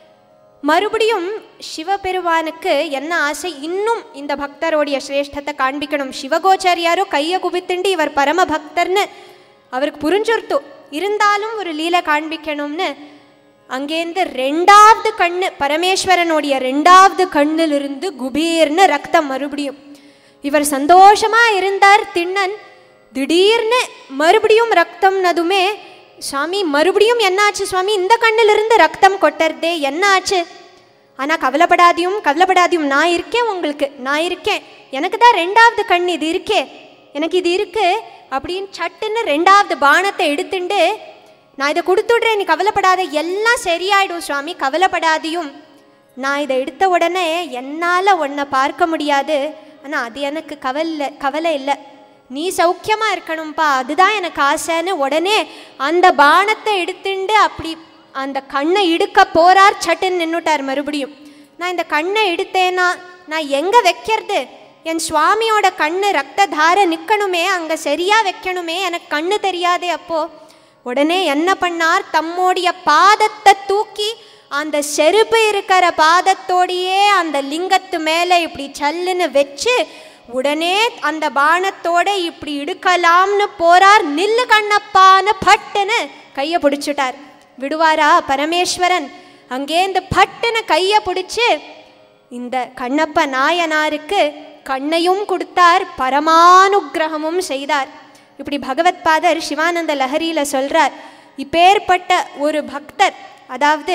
மறுபடியும் சிவபெருமானுக்கு என்ன ஆசை இன்னும் இந்த பக்தருடைய சிரேஷ்டத்தை காண்பிக்கணும் சிவகோச்சாரியாரோ கையை குவித்துண்டு இவர் பரம பக்தர்னு அவருக்கு புரிஞ்சுருத்து இருந்தாலும் ஒரு லீலை காண்பிக்கணும்னு அங்கேருந்து ரெண்டாவது கண்ணு பரமேஸ்வரனுடைய ரெண்டாவது கண்ணிலிருந்து குபீர்னு ரத்தம் மறுபடியும் இவர் சந்தோஷமா இருந்தார் திண்ணன் திடீர்னு மறுபடியும் ரத்தம்னதுமே சுவாமி மறுபடியும் என்னாச்சு சுவாமி இந்த கண்ணிலிருந்து ரத்தம் கொட்டறதே என்ன ஆச்சு ஆனால் கவலைப்படாதியும் கவலைப்படாதியும் நான் இருக்கேன் உங்களுக்கு நான் இருக்கேன் எனக்கு தான் ரெண்டாவது கண் இது இருக்கே எனக்கு இது இருக்கு அப்படின்னு சட்டுன்னு ரெண்டாவது பானத்தை எடுத்துண்டு நான் இதை கொடுத்துடுறேன் நீ கவலைப்படாத எல்லாம் சரியாயிடும் சுவாமி கவலைப்படாதியும் நான் இதை எடுத்த உடனே என்னால் உன்னை பார்க்க முடியாது ஆனால் அது எனக்கு கவலை கவலை இல்லை நீ சௌக்கியமா இருக்கணும்ப்பா அதுதான் எனக்கு ஆசைன்னு உடனே அந்த பானத்தை எடுத்துண்டு அப்படி அந்த கண்ணை இடுக்க போறார் சட்டுன்னு நின்னுட்டார் மறுபடியும் நான் இந்த கண்ணை எடுத்தேன்னா நான் எங்க வைக்கிறது என் சுவாமியோட கண்ணு ரத்த தார நிற்கணுமே அங்க சரியா வைக்கணுமே எனக்கு கண்ணு தெரியாதே அப்போ உடனே என்ன பண்ணார் தம்முடைய பாதத்தை தூக்கி அந்த செருப்பு இருக்கிற பாதத்தோடையே அந்த லிங்கத்து மேலே இப்படி சல்லுன்னு வச்சு உடனே அந்த பானத்தோட இப்படி இடுக்கலாம்னு போறார் நில்லு கண்ணப்பான்னு பட்டுன்னு கையை பிடிச்சிட்டார் விடுவாரா பரமேஸ்வரன் அங்கேருந்து பட்டுன்னு கையை பிடிச்சு இந்த கண்ணப்ப நாயனாருக்கு கண்ணையும் கொடுத்தார் பரமானுக்கிரகமும் செய்தார் இப்படி பகவத் பாதர் சிவானந்த லஹரியில சொல்றார் இப்பேற்பட்ட ஒரு பக்தர் அதாவது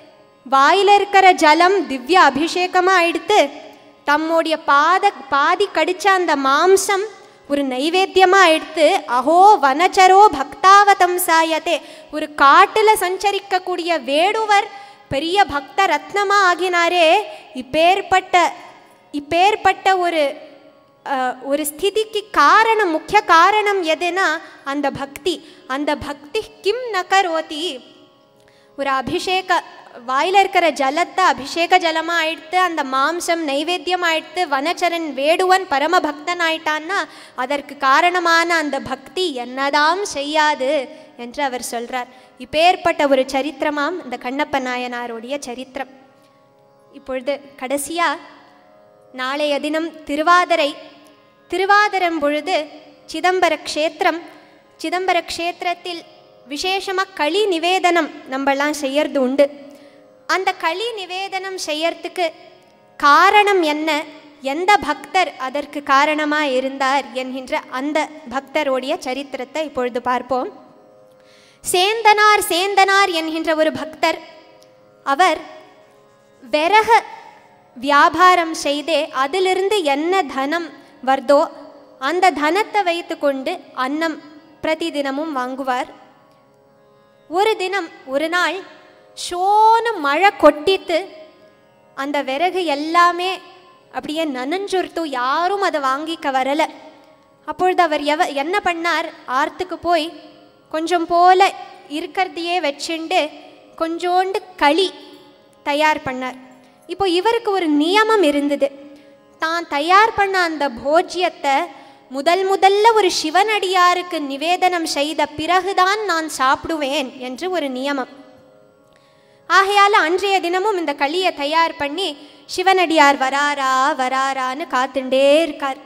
வாயில இருக்கிற ஜலம் திவ்ய அபிஷேகமா ஆயிடுத்து தம்முடைய பாத பாதி கடிச்ச அந்த மாம்சம் ஒரு நைவேத்தியமா எடுத்து அஹோ வனச்சரோ பக்தாவதம் சாயத்தே ஒரு காட்டுல சஞ்சரிக்கக்கூடிய வேடுவர் பெரிய பக்த ரத்னமா ஆகினாரே இப்பேற்பட்ட இப்பேற்பட்ட ஒரு அஹ், ஒரு ஸ்திதிக்கு காரணம் முக்கிய காரணம் எதுனா அந்த பக்தி அந்த பக்தி கிம் நகரோதி ஒரு அபிஷேக வாயில இருக்கிற ஜலத்தை அபிஷேக ஜலமா ஆயிடுத்து அந்த மாம்சம் நைவேத்தியம் ஆயிடுத்து வனச்சரன் வேடுவன் பரம பக்தன் ஆயிட்டான்னா அதற்கு காரணமான அந்த பக்தி என்னதாம் செய்யாது என்று அவர் சொல்றார் இப்பேற்பட்ட ஒரு சரித்திரமாம் இந்த கண்ணப்ப நாயனாருடைய சரித்திரம் இப்பொழுது கடைசியா நாளைய தினம் திருவாதிரை திருவாதிரம் பொழுது சிதம்பர க்ஷேத்திரம் சிதம்பர க்ஷேத்திரத்தில் விசேஷமாக களி நிவேதனம் நம்மலாம் செய்யறது உண்டு அந்த களி நிவேதனம் செய்யறதுக்கு காரணம் என்ன எந்த பக்தர் அதற்கு காரணமாக இருந்தார் என்கின்ற அந்த பக்தருடைய சரித்திரத்தை இப்பொழுது பார்ப்போம் சேந்தனார் சேந்தனார் என்கின்ற ஒரு பக்தர் அவர் விறக வியாபாரம் செய்தே அதிலிருந்து என்ன தனம் வருதோ அந்த தனத்தை வைத்துக்கொண்டு அன்னம் பிரதிதினமும் வாங்குவார் ஒரு தினம் ஒரு நாள் ஷோனு மழை கொட்டித்து அந்த விறகு எல்லாமே அப்படியே நனஞ்சுருத்து யாரும் அதை வாங்கிக்க வரலை அப்பொழுது அவர் எவ என்ன பண்ணார் ஆற்றுக்கு போய் கொஞ்சம் போல இருக்கிறதையே வச்சுண்டு கொஞ்சோண்டு களி தயார் பண்ணார் இப்போ இவருக்கு ஒரு நியமம் இருந்தது தான் தயார் பண்ண அந்த போஜ்யத்தை முதல் முதல்ல ஒரு சிவனடியாருக்கு நிவேதனம் செய்த பிறகுதான் நான் சாப்பிடுவேன் என்று ஒரு நியமம் ஆகையால் அன்றைய தினமும் இந்த களியை தயார் பண்ணி சிவனடியார் வராரா வராரான்னு காத்துண்டே இருக்கார்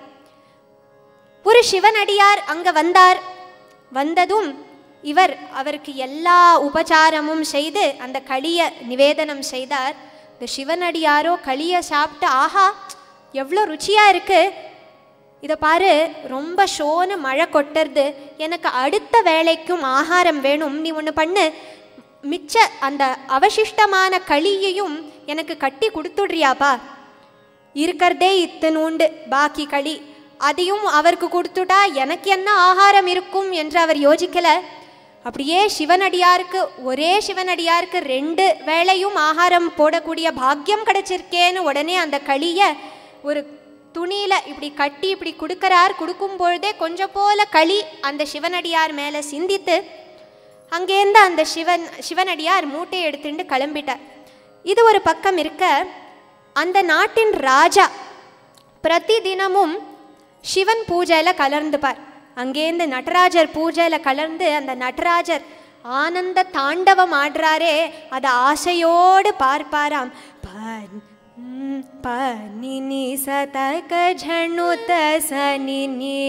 ஒரு சிவனடியார் அங்க வந்தார் வந்ததும் இவர் அவருக்கு எல்லா உபச்சாரமும் செய்து அந்த களியை நிவேதனம் செய்தார் இந்த சிவனடியாரோ களியை சாப்பிட்டு ஆஹா எவ்வளோ ருச்சியா இருக்கு இதை பாரு ரொம்ப ஷோனு மழை கொட்டுறது எனக்கு அடுத்த வேலைக்கும் ஆகாரம் வேணும் நீ ஒன்று பண்ணு மிச்ச அந்த அவசிஷ்டமான களியையும் எனக்கு கட்டி கொடுத்துடுறியாப்பா இருக்கிறதே இத்தனூண்டு பாக்கி களி அதையும் அவருக்கு கொடுத்துட்டா எனக்கு என்ன ஆகாரம் இருக்கும் என்று அவர் யோசிக்கல அப்படியே சிவனடியாருக்கு ஒரே சிவனடியாருக்கு ரெண்டு வேளையும் ஆகாரம் போடக்கூடிய பாக்கியம் கிடைச்சிருக்கேன்னு உடனே அந்த களியை ஒரு துணியில இப்படி கட்டி இப்படி கொடுக்கறார் கொடுக்கும் பொழுதே கொஞ்சம் போல களி அந்த சிவனடியார் மேலே சிந்தித்து அங்கேருந்து அந்த சிவன் சிவனடியார் மூட்டையை எடுத்துட்டு கிளம்பிட்டார் இது ஒரு பக்கம் இருக்க அந்த நாட்டின் ராஜா பிரதி தினமும் சிவன் பூஜையில் கலர்ந்துப்பார் அங்கேருந்து நடராஜர் பூஜையில் கலர்ந்து அந்த நடராஜர் ஆனந்த தாண்டவம் ஆடுறாரே அதை ஆசையோடு பார்ப்பாராம் பன் ம், பனினி சதக झणुत सनिनि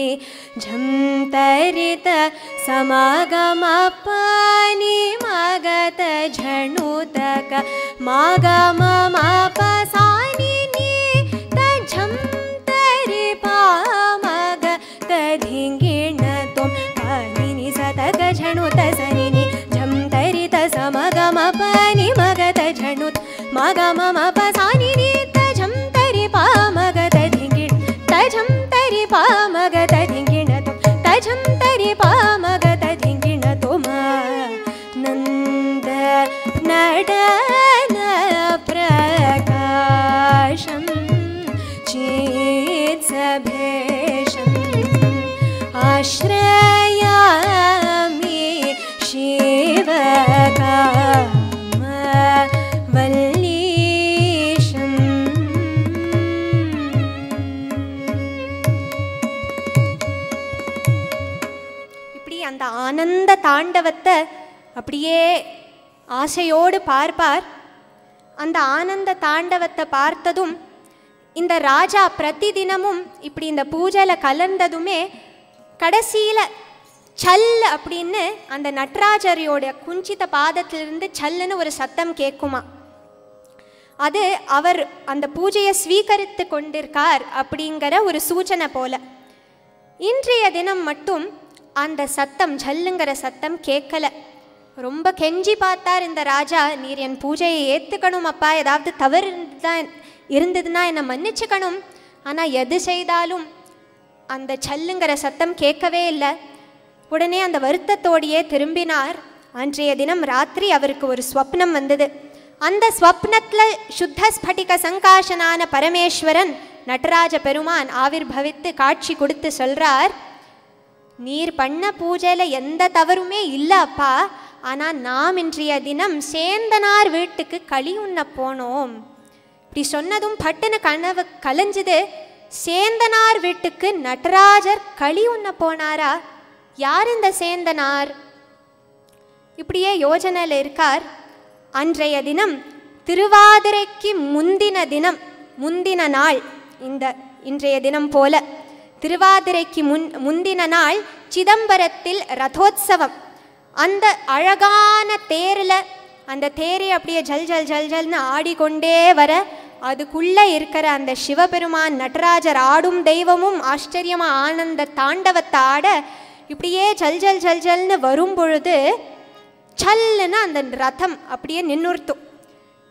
झंतरित समागम पानि मगत झणुतक मागम माप सानिनि तझं तरि पामग तधिङ्गिण तुं पानिनि सतक झणुत सनिनि झं तरित समगम पानि मगत झणुत मगम मप सानिनि तझं तरि पामग तधिङ्गिण तझं तरि पामग तधिङ्गिण तुं तझं तरि पामग तधिङ्गिण तुम नन्द नडन प्रकाशं चित्सभेशम् आश्रयामि शिवकाम இப்படி அந்த ஆனந்த தாண்டவத்தை அப்படியே ஆசையோடு பார்ப்பார் அந்த ஆனந்த தாண்டவத்தை பார்த்ததும் இந்த ராஜா பிரதிதினமும் இப்படி இந்த பூஜையில் கலந்ததுமே கடைசியில் சல் அப்படின்னு அந்த நட்ராஜரியோட குஞ்சித பாதத்திலிருந்து சல்லுன்னு ஒரு சத்தம் கேட்குமா அது அவர் அந்த பூஜையை ஸ்வீகரித்து கொண்டிருக்கார் அப்படிங்கிற ஒரு சூச்சனை போல இன்றைய தினம் மட்டும் அந்த சத்தம் ஜல்லுங்கிற சத்தம் கேட்கல ரொம்ப கெஞ்சி பார்த்தார் இந்த ராஜா நீர் என் பூஜையை ஏற்றுக்கணும் அப்பா ஏதாவது தவறு இருந்துதான் இருந்ததுன்னா என்னை மன்னிச்சுக்கணும் ஆனால் எது செய்தாலும் அந்த சல்லுங்கிற சத்தம் கேட்கவே இல்லை உடனே அந்த வருத்தத்தோடையே திரும்பினார் அன்றைய தினம் ராத்திரி அவருக்கு ஒரு ஸ்வப்னம் வந்தது அந்த ஸ்வப்னத்தில் சுத்த ஸ்படிக சங்காசனான பரமேஸ்வரன் நடராஜ பெருமான் ஆவிர்பவித்து காட்சி கொடுத்து சொல்றார் நீர் பண்ண பூஜையில் எந்த தவறுமே இல்லை அப்பா ஆனால் நாம் இன்றைய தினம் சேந்தனார் வீட்டுக்கு களி உண்ண போனோம் இப்படி சொன்னதும் பட்டுன்னு கனவு கலைஞ்சுது சேந்தனார் வீட்டுக்கு நடராஜர் களி உண்ண போனாரா யார் இந்த சேந்தனார் இப்படியே யோஜனையில் இருக்கார் அன்றைய தினம் திருவாதிரைக்கு முந்தின தினம் முந்தின நாள் இந்த இன்றைய தினம் போல திருவாதிரைக்கு முன் முந்தின நாள் சிதம்பரத்தில் ரதோத்சவம் அந்த அழகான தேரில் அந்த தேரை அப்படியே ஜல் ஜல் ஜல் ஜல்னு ஆடிக்கொண்டே வர அதுக்குள்ளே இருக்கிற அந்த சிவபெருமான் நடராஜர் ஆடும் தெய்வமும் ஆச்சரியமாக ஆனந்த தாண்டவத்தை ஆட இப்படியே ஜல் ஜல் ஜல் ஜல்னு வரும் பொழுது சல்லுன்னு அந்த ரதம் அப்படியே நின்னுர்த்தும்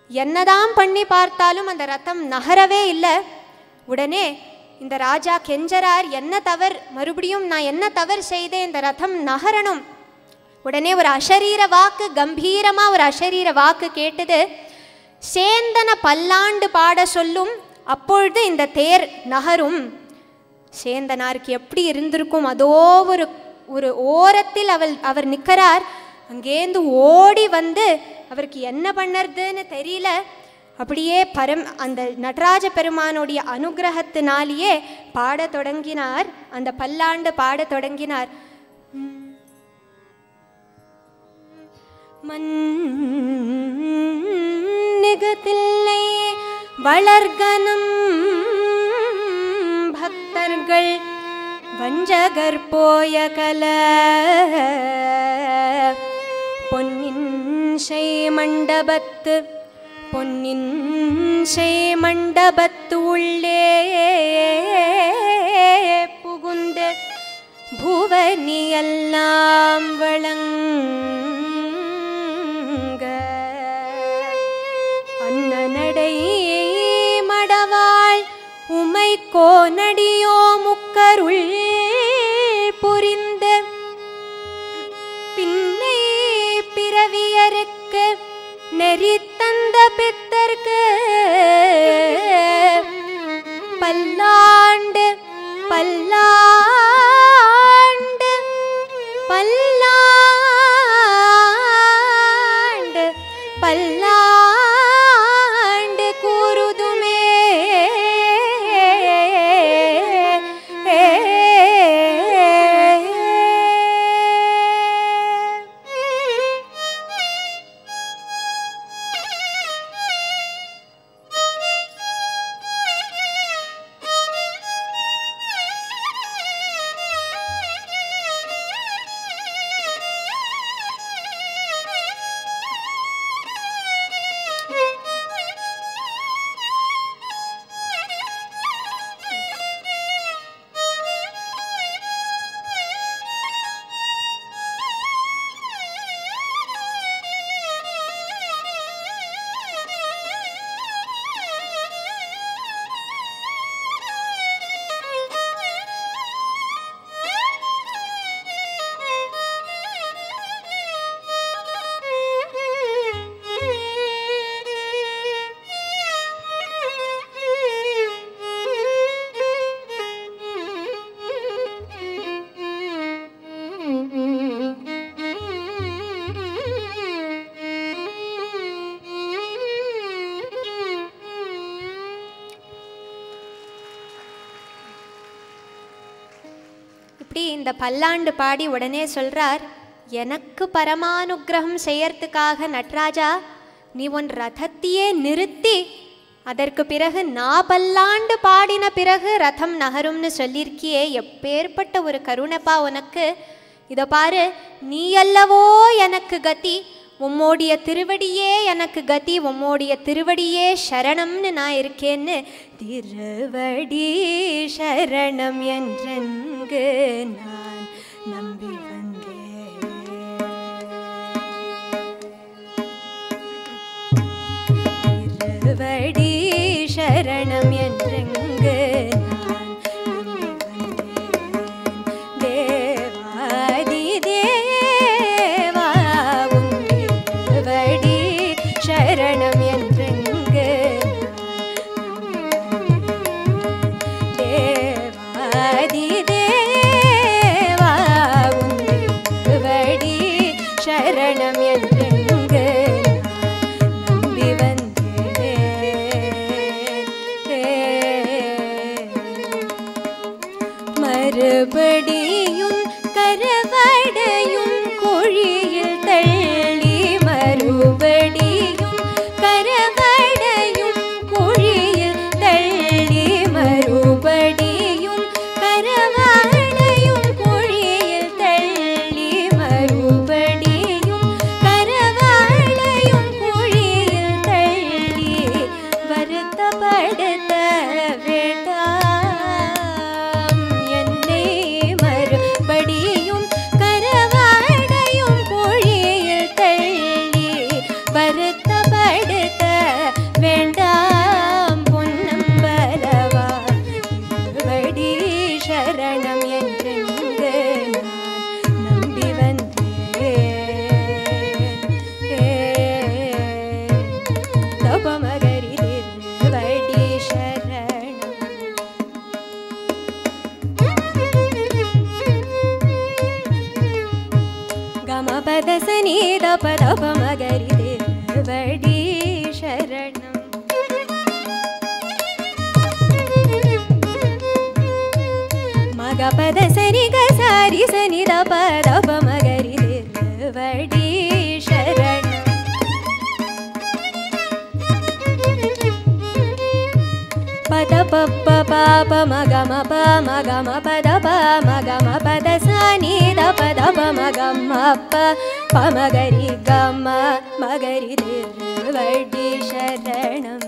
என்னதான் பண்ணி பார்த்தாலும் அந்த ரதம் நகரவே இல்லை உடனே இந்த ராஜா கெஞ்சரார் என்ன தவறு மறுபடியும் நான் என்ன தவறு செய்தேன் இந்த ரதம் நகரணும் உடனே ஒரு அஷரீர வாக்கு கம்பீரமா ஒரு அஷரீர வாக்கு கேட்டது சேந்தன பல்லாண்டு பாட சொல்லும் அப்பொழுது இந்த தேர் நகரும் சேந்தனாருக்கு எப்படி இருந்திருக்கும் அதோ ஒரு ஒரு ஓரத்தில் அவள் அவர் நிற்கிறார் அங்கேருந்து ஓடி வந்து அவருக்கு என்ன பண்ணுறதுன்னு தெரியல அப்படியே பரம் அந்த நடராஜ பெருமானுடைய அனுகிரகத்தினாலேயே பாடத் தொடங்கினார் அந்த பல்லாண்டு பாடத் தொடங்கினார் மன்னிகத்தில்லை வளர்கனம் பக்தர்கள் வஞ்சகர் போய கல பொன்னின் செய் மண்டபத்து பொன்னின் செய் மண்டபத்து உள்ளே புகுந்து பூவனியெல்லாம் வழங்க அன்னநடை மடவாள் உமை கோனடியோ முக்கருள் புரிந்த பின்னை பிறவியருக்கு நெறி தந்த பித்தர்க்கு பல்லாண்டு பல்லாண்டு பல்லாண்டு பல்லாண்டு கூறுதுமே இப்படி இந்த பல்லாண்டு பாடி உடனே சொல்றார் எனக்கு பரமானுக்கிரகம் செய்யறதுக்காக நட்ராஜா நீ உன் ரதத்தையே நிறுத்தி அதற்கு பிறகு நான் பல்லாண்டு பாடின பிறகு ரதம் நகரும்னு சொல்லியிருக்கியே எப்பேற்பட்ட ஒரு கருணைப்பா உனக்கு இதோ பாரு நீ அல்லவோ எனக்கு கதி உம்மோடைய திருவடியே எனக்கு கதி உம்மோடைய திருவடியே சரணம்னு நான் இருக்கேன்னு திருவடி சரணம் என்றென்கு நான் நம்பி வந்தேன் திருவடி சரணம் என்றெங்கு நான் நம்பி வந்தேன் தேவாதி தேவா உன் திருவடி சரணம் என்றெங்கு தேவாதி தேவா உன் திருவடி சரணம் என்றெங்கு நம்பி வந்தேன் மறுபடியும் கரவடையும் குழியில் தள்ளி மறுபடியும் கரவடையும் குழியில் தள்ளி மறுபடியும் கரவடையும் குழியில் தள்ளி மறுபடியும் கரவடையும் பதப மகரி திருவடி சரணம் மகபத சரி க சாரி சனி த பதப மகரி திருவடி சரணம் பத பப்ப பாப மகம ப மகம பத ப மகம பத சனி த பத ப மகம ப பமகரி கம மகரி திருவடி சரணம்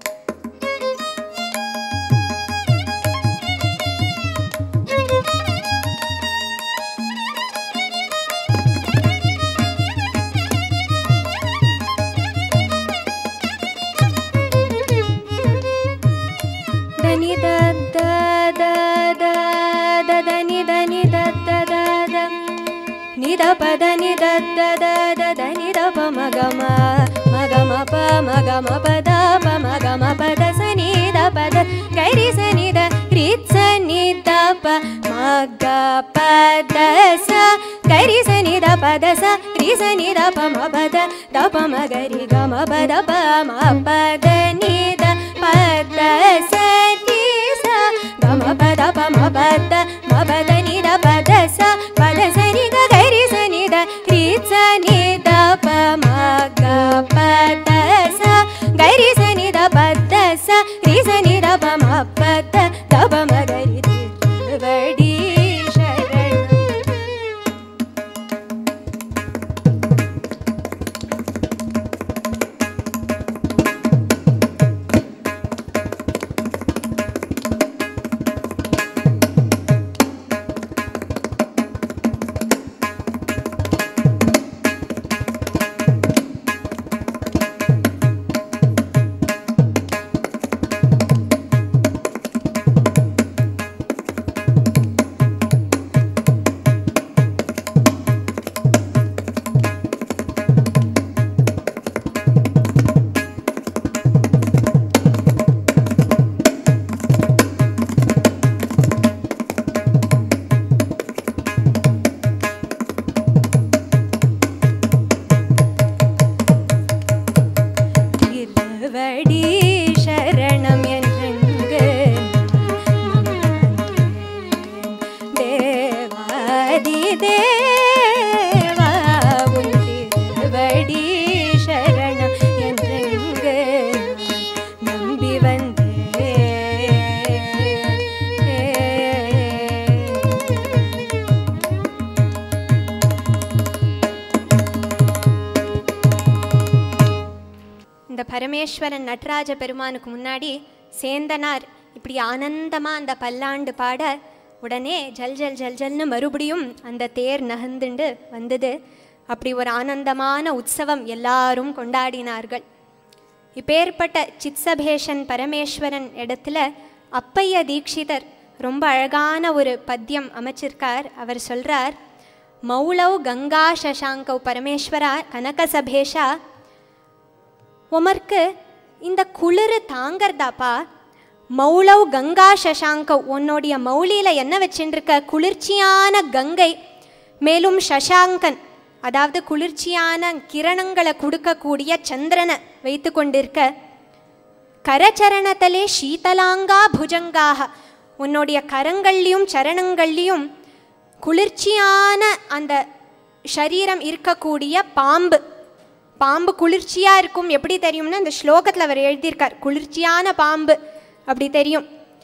దని ద ద ద ద ద దని దని ద ద ద ద ని ద ప ద ని ద ద ద ద ద ని ద ప మ గ మ మ గ మ ప మ గ మ ప ద ప మ గ మ ప ద స ని ద ప ద గై రి స ని ద రి స ని ద ప మ గ ప ద స గై రి స ని ద ప ద స రి స ని ద ప మ ప ద ద ప మ గ రి గ మ ప ద ప మ ప ద ని ద ప ద స రి స గ మ ప ద ప మ ప ద మ ప ద ని ద ప ద స ప ద స ని గ గై రి స ని ద రి స ని ద ప మ గ ప ద స గై రి స ని ద ప ద స రి స ని ద ప మ ప ద ద ప మ గ రి திருவடி சரணம் திருவடி சரணம் என்றெங்கு தேவாதி தேவா உன் திருவடி சரணம் என்றெங்கு நம்பி வந்தேன் இந்த பரமேஸ்வரன் நடராஜ பெருமானுக்கு முன்னாடி சேந்தனார் இப்படி ஆனந்தமா அந்த பல்லாண்டு பாட உடனே ஜல் ஜல் ஜல் ஜல்னு மறுபடியும் அந்த தேர் நகர்ந்துண்டு வந்தது அப்படி ஒரு ஆனந்தமான உற்சவம் எல்லாரும் கொண்டாடினார்கள் இப்பேற்பட்ட சித்சபேஷன் பரமேஸ்வரன் இடத்துல அப்பைய தீக்ஷிதர் ரொம்ப அழகான ஒரு பத்தியம் அமைச்சிருக்கார் அவர் சொல்றார் மௌளவ் கங்கா சசாங்கவ் பரமேஸ்வரா கனக சபேஷா உமர்க்கு இந்த குளிர் தாங்கறதாப்பா மௌளவ் கங்கா சசாங்கவ் உன்னுடைய மௌலியில் என்ன வச்சுருக்க குளிர்ச்சியான கங்கை மேலும் சசாங்கன் அதாவது குளிர்ச்சியான கிரணங்களை கொடுக்கக்கூடிய சந்திரனை வைத்து கொண்டிருக்க கரச்சரணத்திலே சீதலாங்கா புஜங்காக உன்னுடைய கரங்கள்லையும் சரணங்கள்லையும் குளிர்ச்சியான அந்த சரீரம் இருக்கக்கூடிய பாம்பு பாம்பு குளிர்ச்சியாக இருக்கும் எப்படி தெரியும்னா இந்த ஸ்லோகத்தில் அவர் எழுதியிருக்கார் குளிர்ச்சியான பாம்பு அப்படி தெரியும்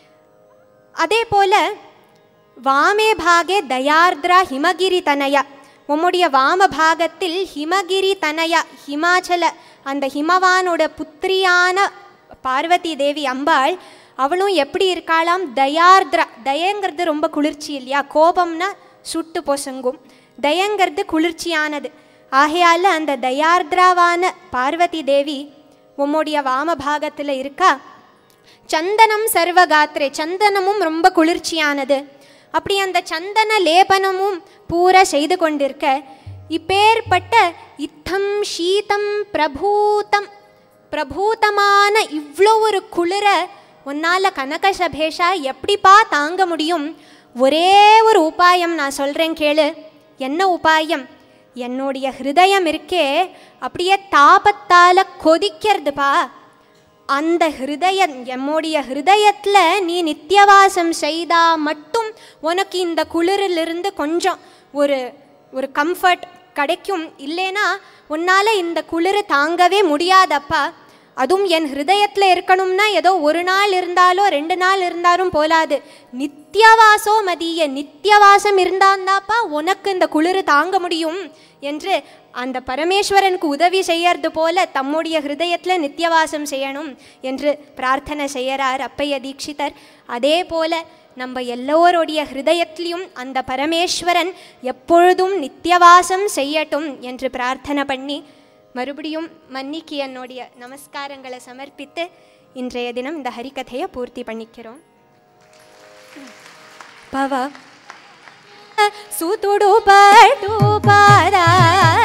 அதே போல் வாமே பாகே தயார்த்ரா ஹிமகிரி தனயா உம்முடைய வாம பாகத்தில் ஹிமகிரி தனயா ஹிமாச்சல அந்த ஹிமவானோட புத்திரியான பார்வதி தேவி அம்பாள் அவளும் எப்படி இருக்காளாம் தயார்த்ரா தயங்கிறது ரொம்ப குளிர்ச்சி இல்லையா கோபம்னா சுட்டு பொசுங்கும் தயங்கிறது குளிர்ச்சியானது ஆகையால் அந்த தயார்திராவான பார்வதி தேவி உம்முடைய வாமபாகத்தில் இருக்கா சந்தனம் சர்வகாத்திரே சந்தனமும் ரொம்ப குளிர்ச்சியானது அப்படி அந்த சந்தன லேபனமும் பூரா செய்து கொண்டிருக்க இப்பேற்பட்ட இத்தம் சீதம் பிரபூதம் பிரபூதமான இவ்வளோ ஒரு குளிர உன்னால் கனக சபேஷா எப்படிப்பா தாங்க முடியும் ஒரே ஒரு உபாயம் நான் சொல்கிறேன் கேளு என்ன உபாயம் என்னுடைய ஹிருதயம் இருக்கே அப்படியே தாபத்தால் கொதிக்கிறதுப்பா அந்த ஹிருதயம் எம்முடைய ஹிருதயத்தில் நீ நித்தியவாசம் செய்தா மட்டும் உனக்கு இந்த குளிரிலிருந்து கொஞ்சம் ஒரு ஒரு கம்ஃபர்ட் கிடைக்கும் இல்லைனா உன்னால் இந்த குளிர் தாங்கவே முடியாதப்பா அதுவும் என் ஹிருதயத்தில் இருக்கணும்னா ஏதோ ஒரு நாள் இருந்தாலோ ரெண்டு நாள் இருந்தாலும் போலாது நித்தியவாசோ மதிய நித்தியவாசம் இருந்தாந்தாப்பா உனக்கு இந்த குளிர் தாங்க முடியும் என்று அந்த பரமேஸ்வரனுக்கு உதவி செய்யறது போல தம்முடைய ஹிருதயத்தில் நித்தியவாசம் செய்யணும் என்று பிரார்த்தனை செய்யறார் அப்பைய தீட்சிதர் அதே போல நம்ம எல்லோருடைய ஹிருதயத்திலையும் அந்த பரமேஸ்வரன் எப்பொழுதும் நித்தியவாசம் செய்யட்டும் என்று பிரார்த்தனை பண்ணி மறுபடியும் மன்னிக்கு என்னுடைய நமஸ்காரங்களை சமர்ப்பித்து இன்றைய தினம் இந்த ஹரிகதையை பூர்த்தி பண்ணிக்கிறோம் பவ சுத்துடு படு பாரா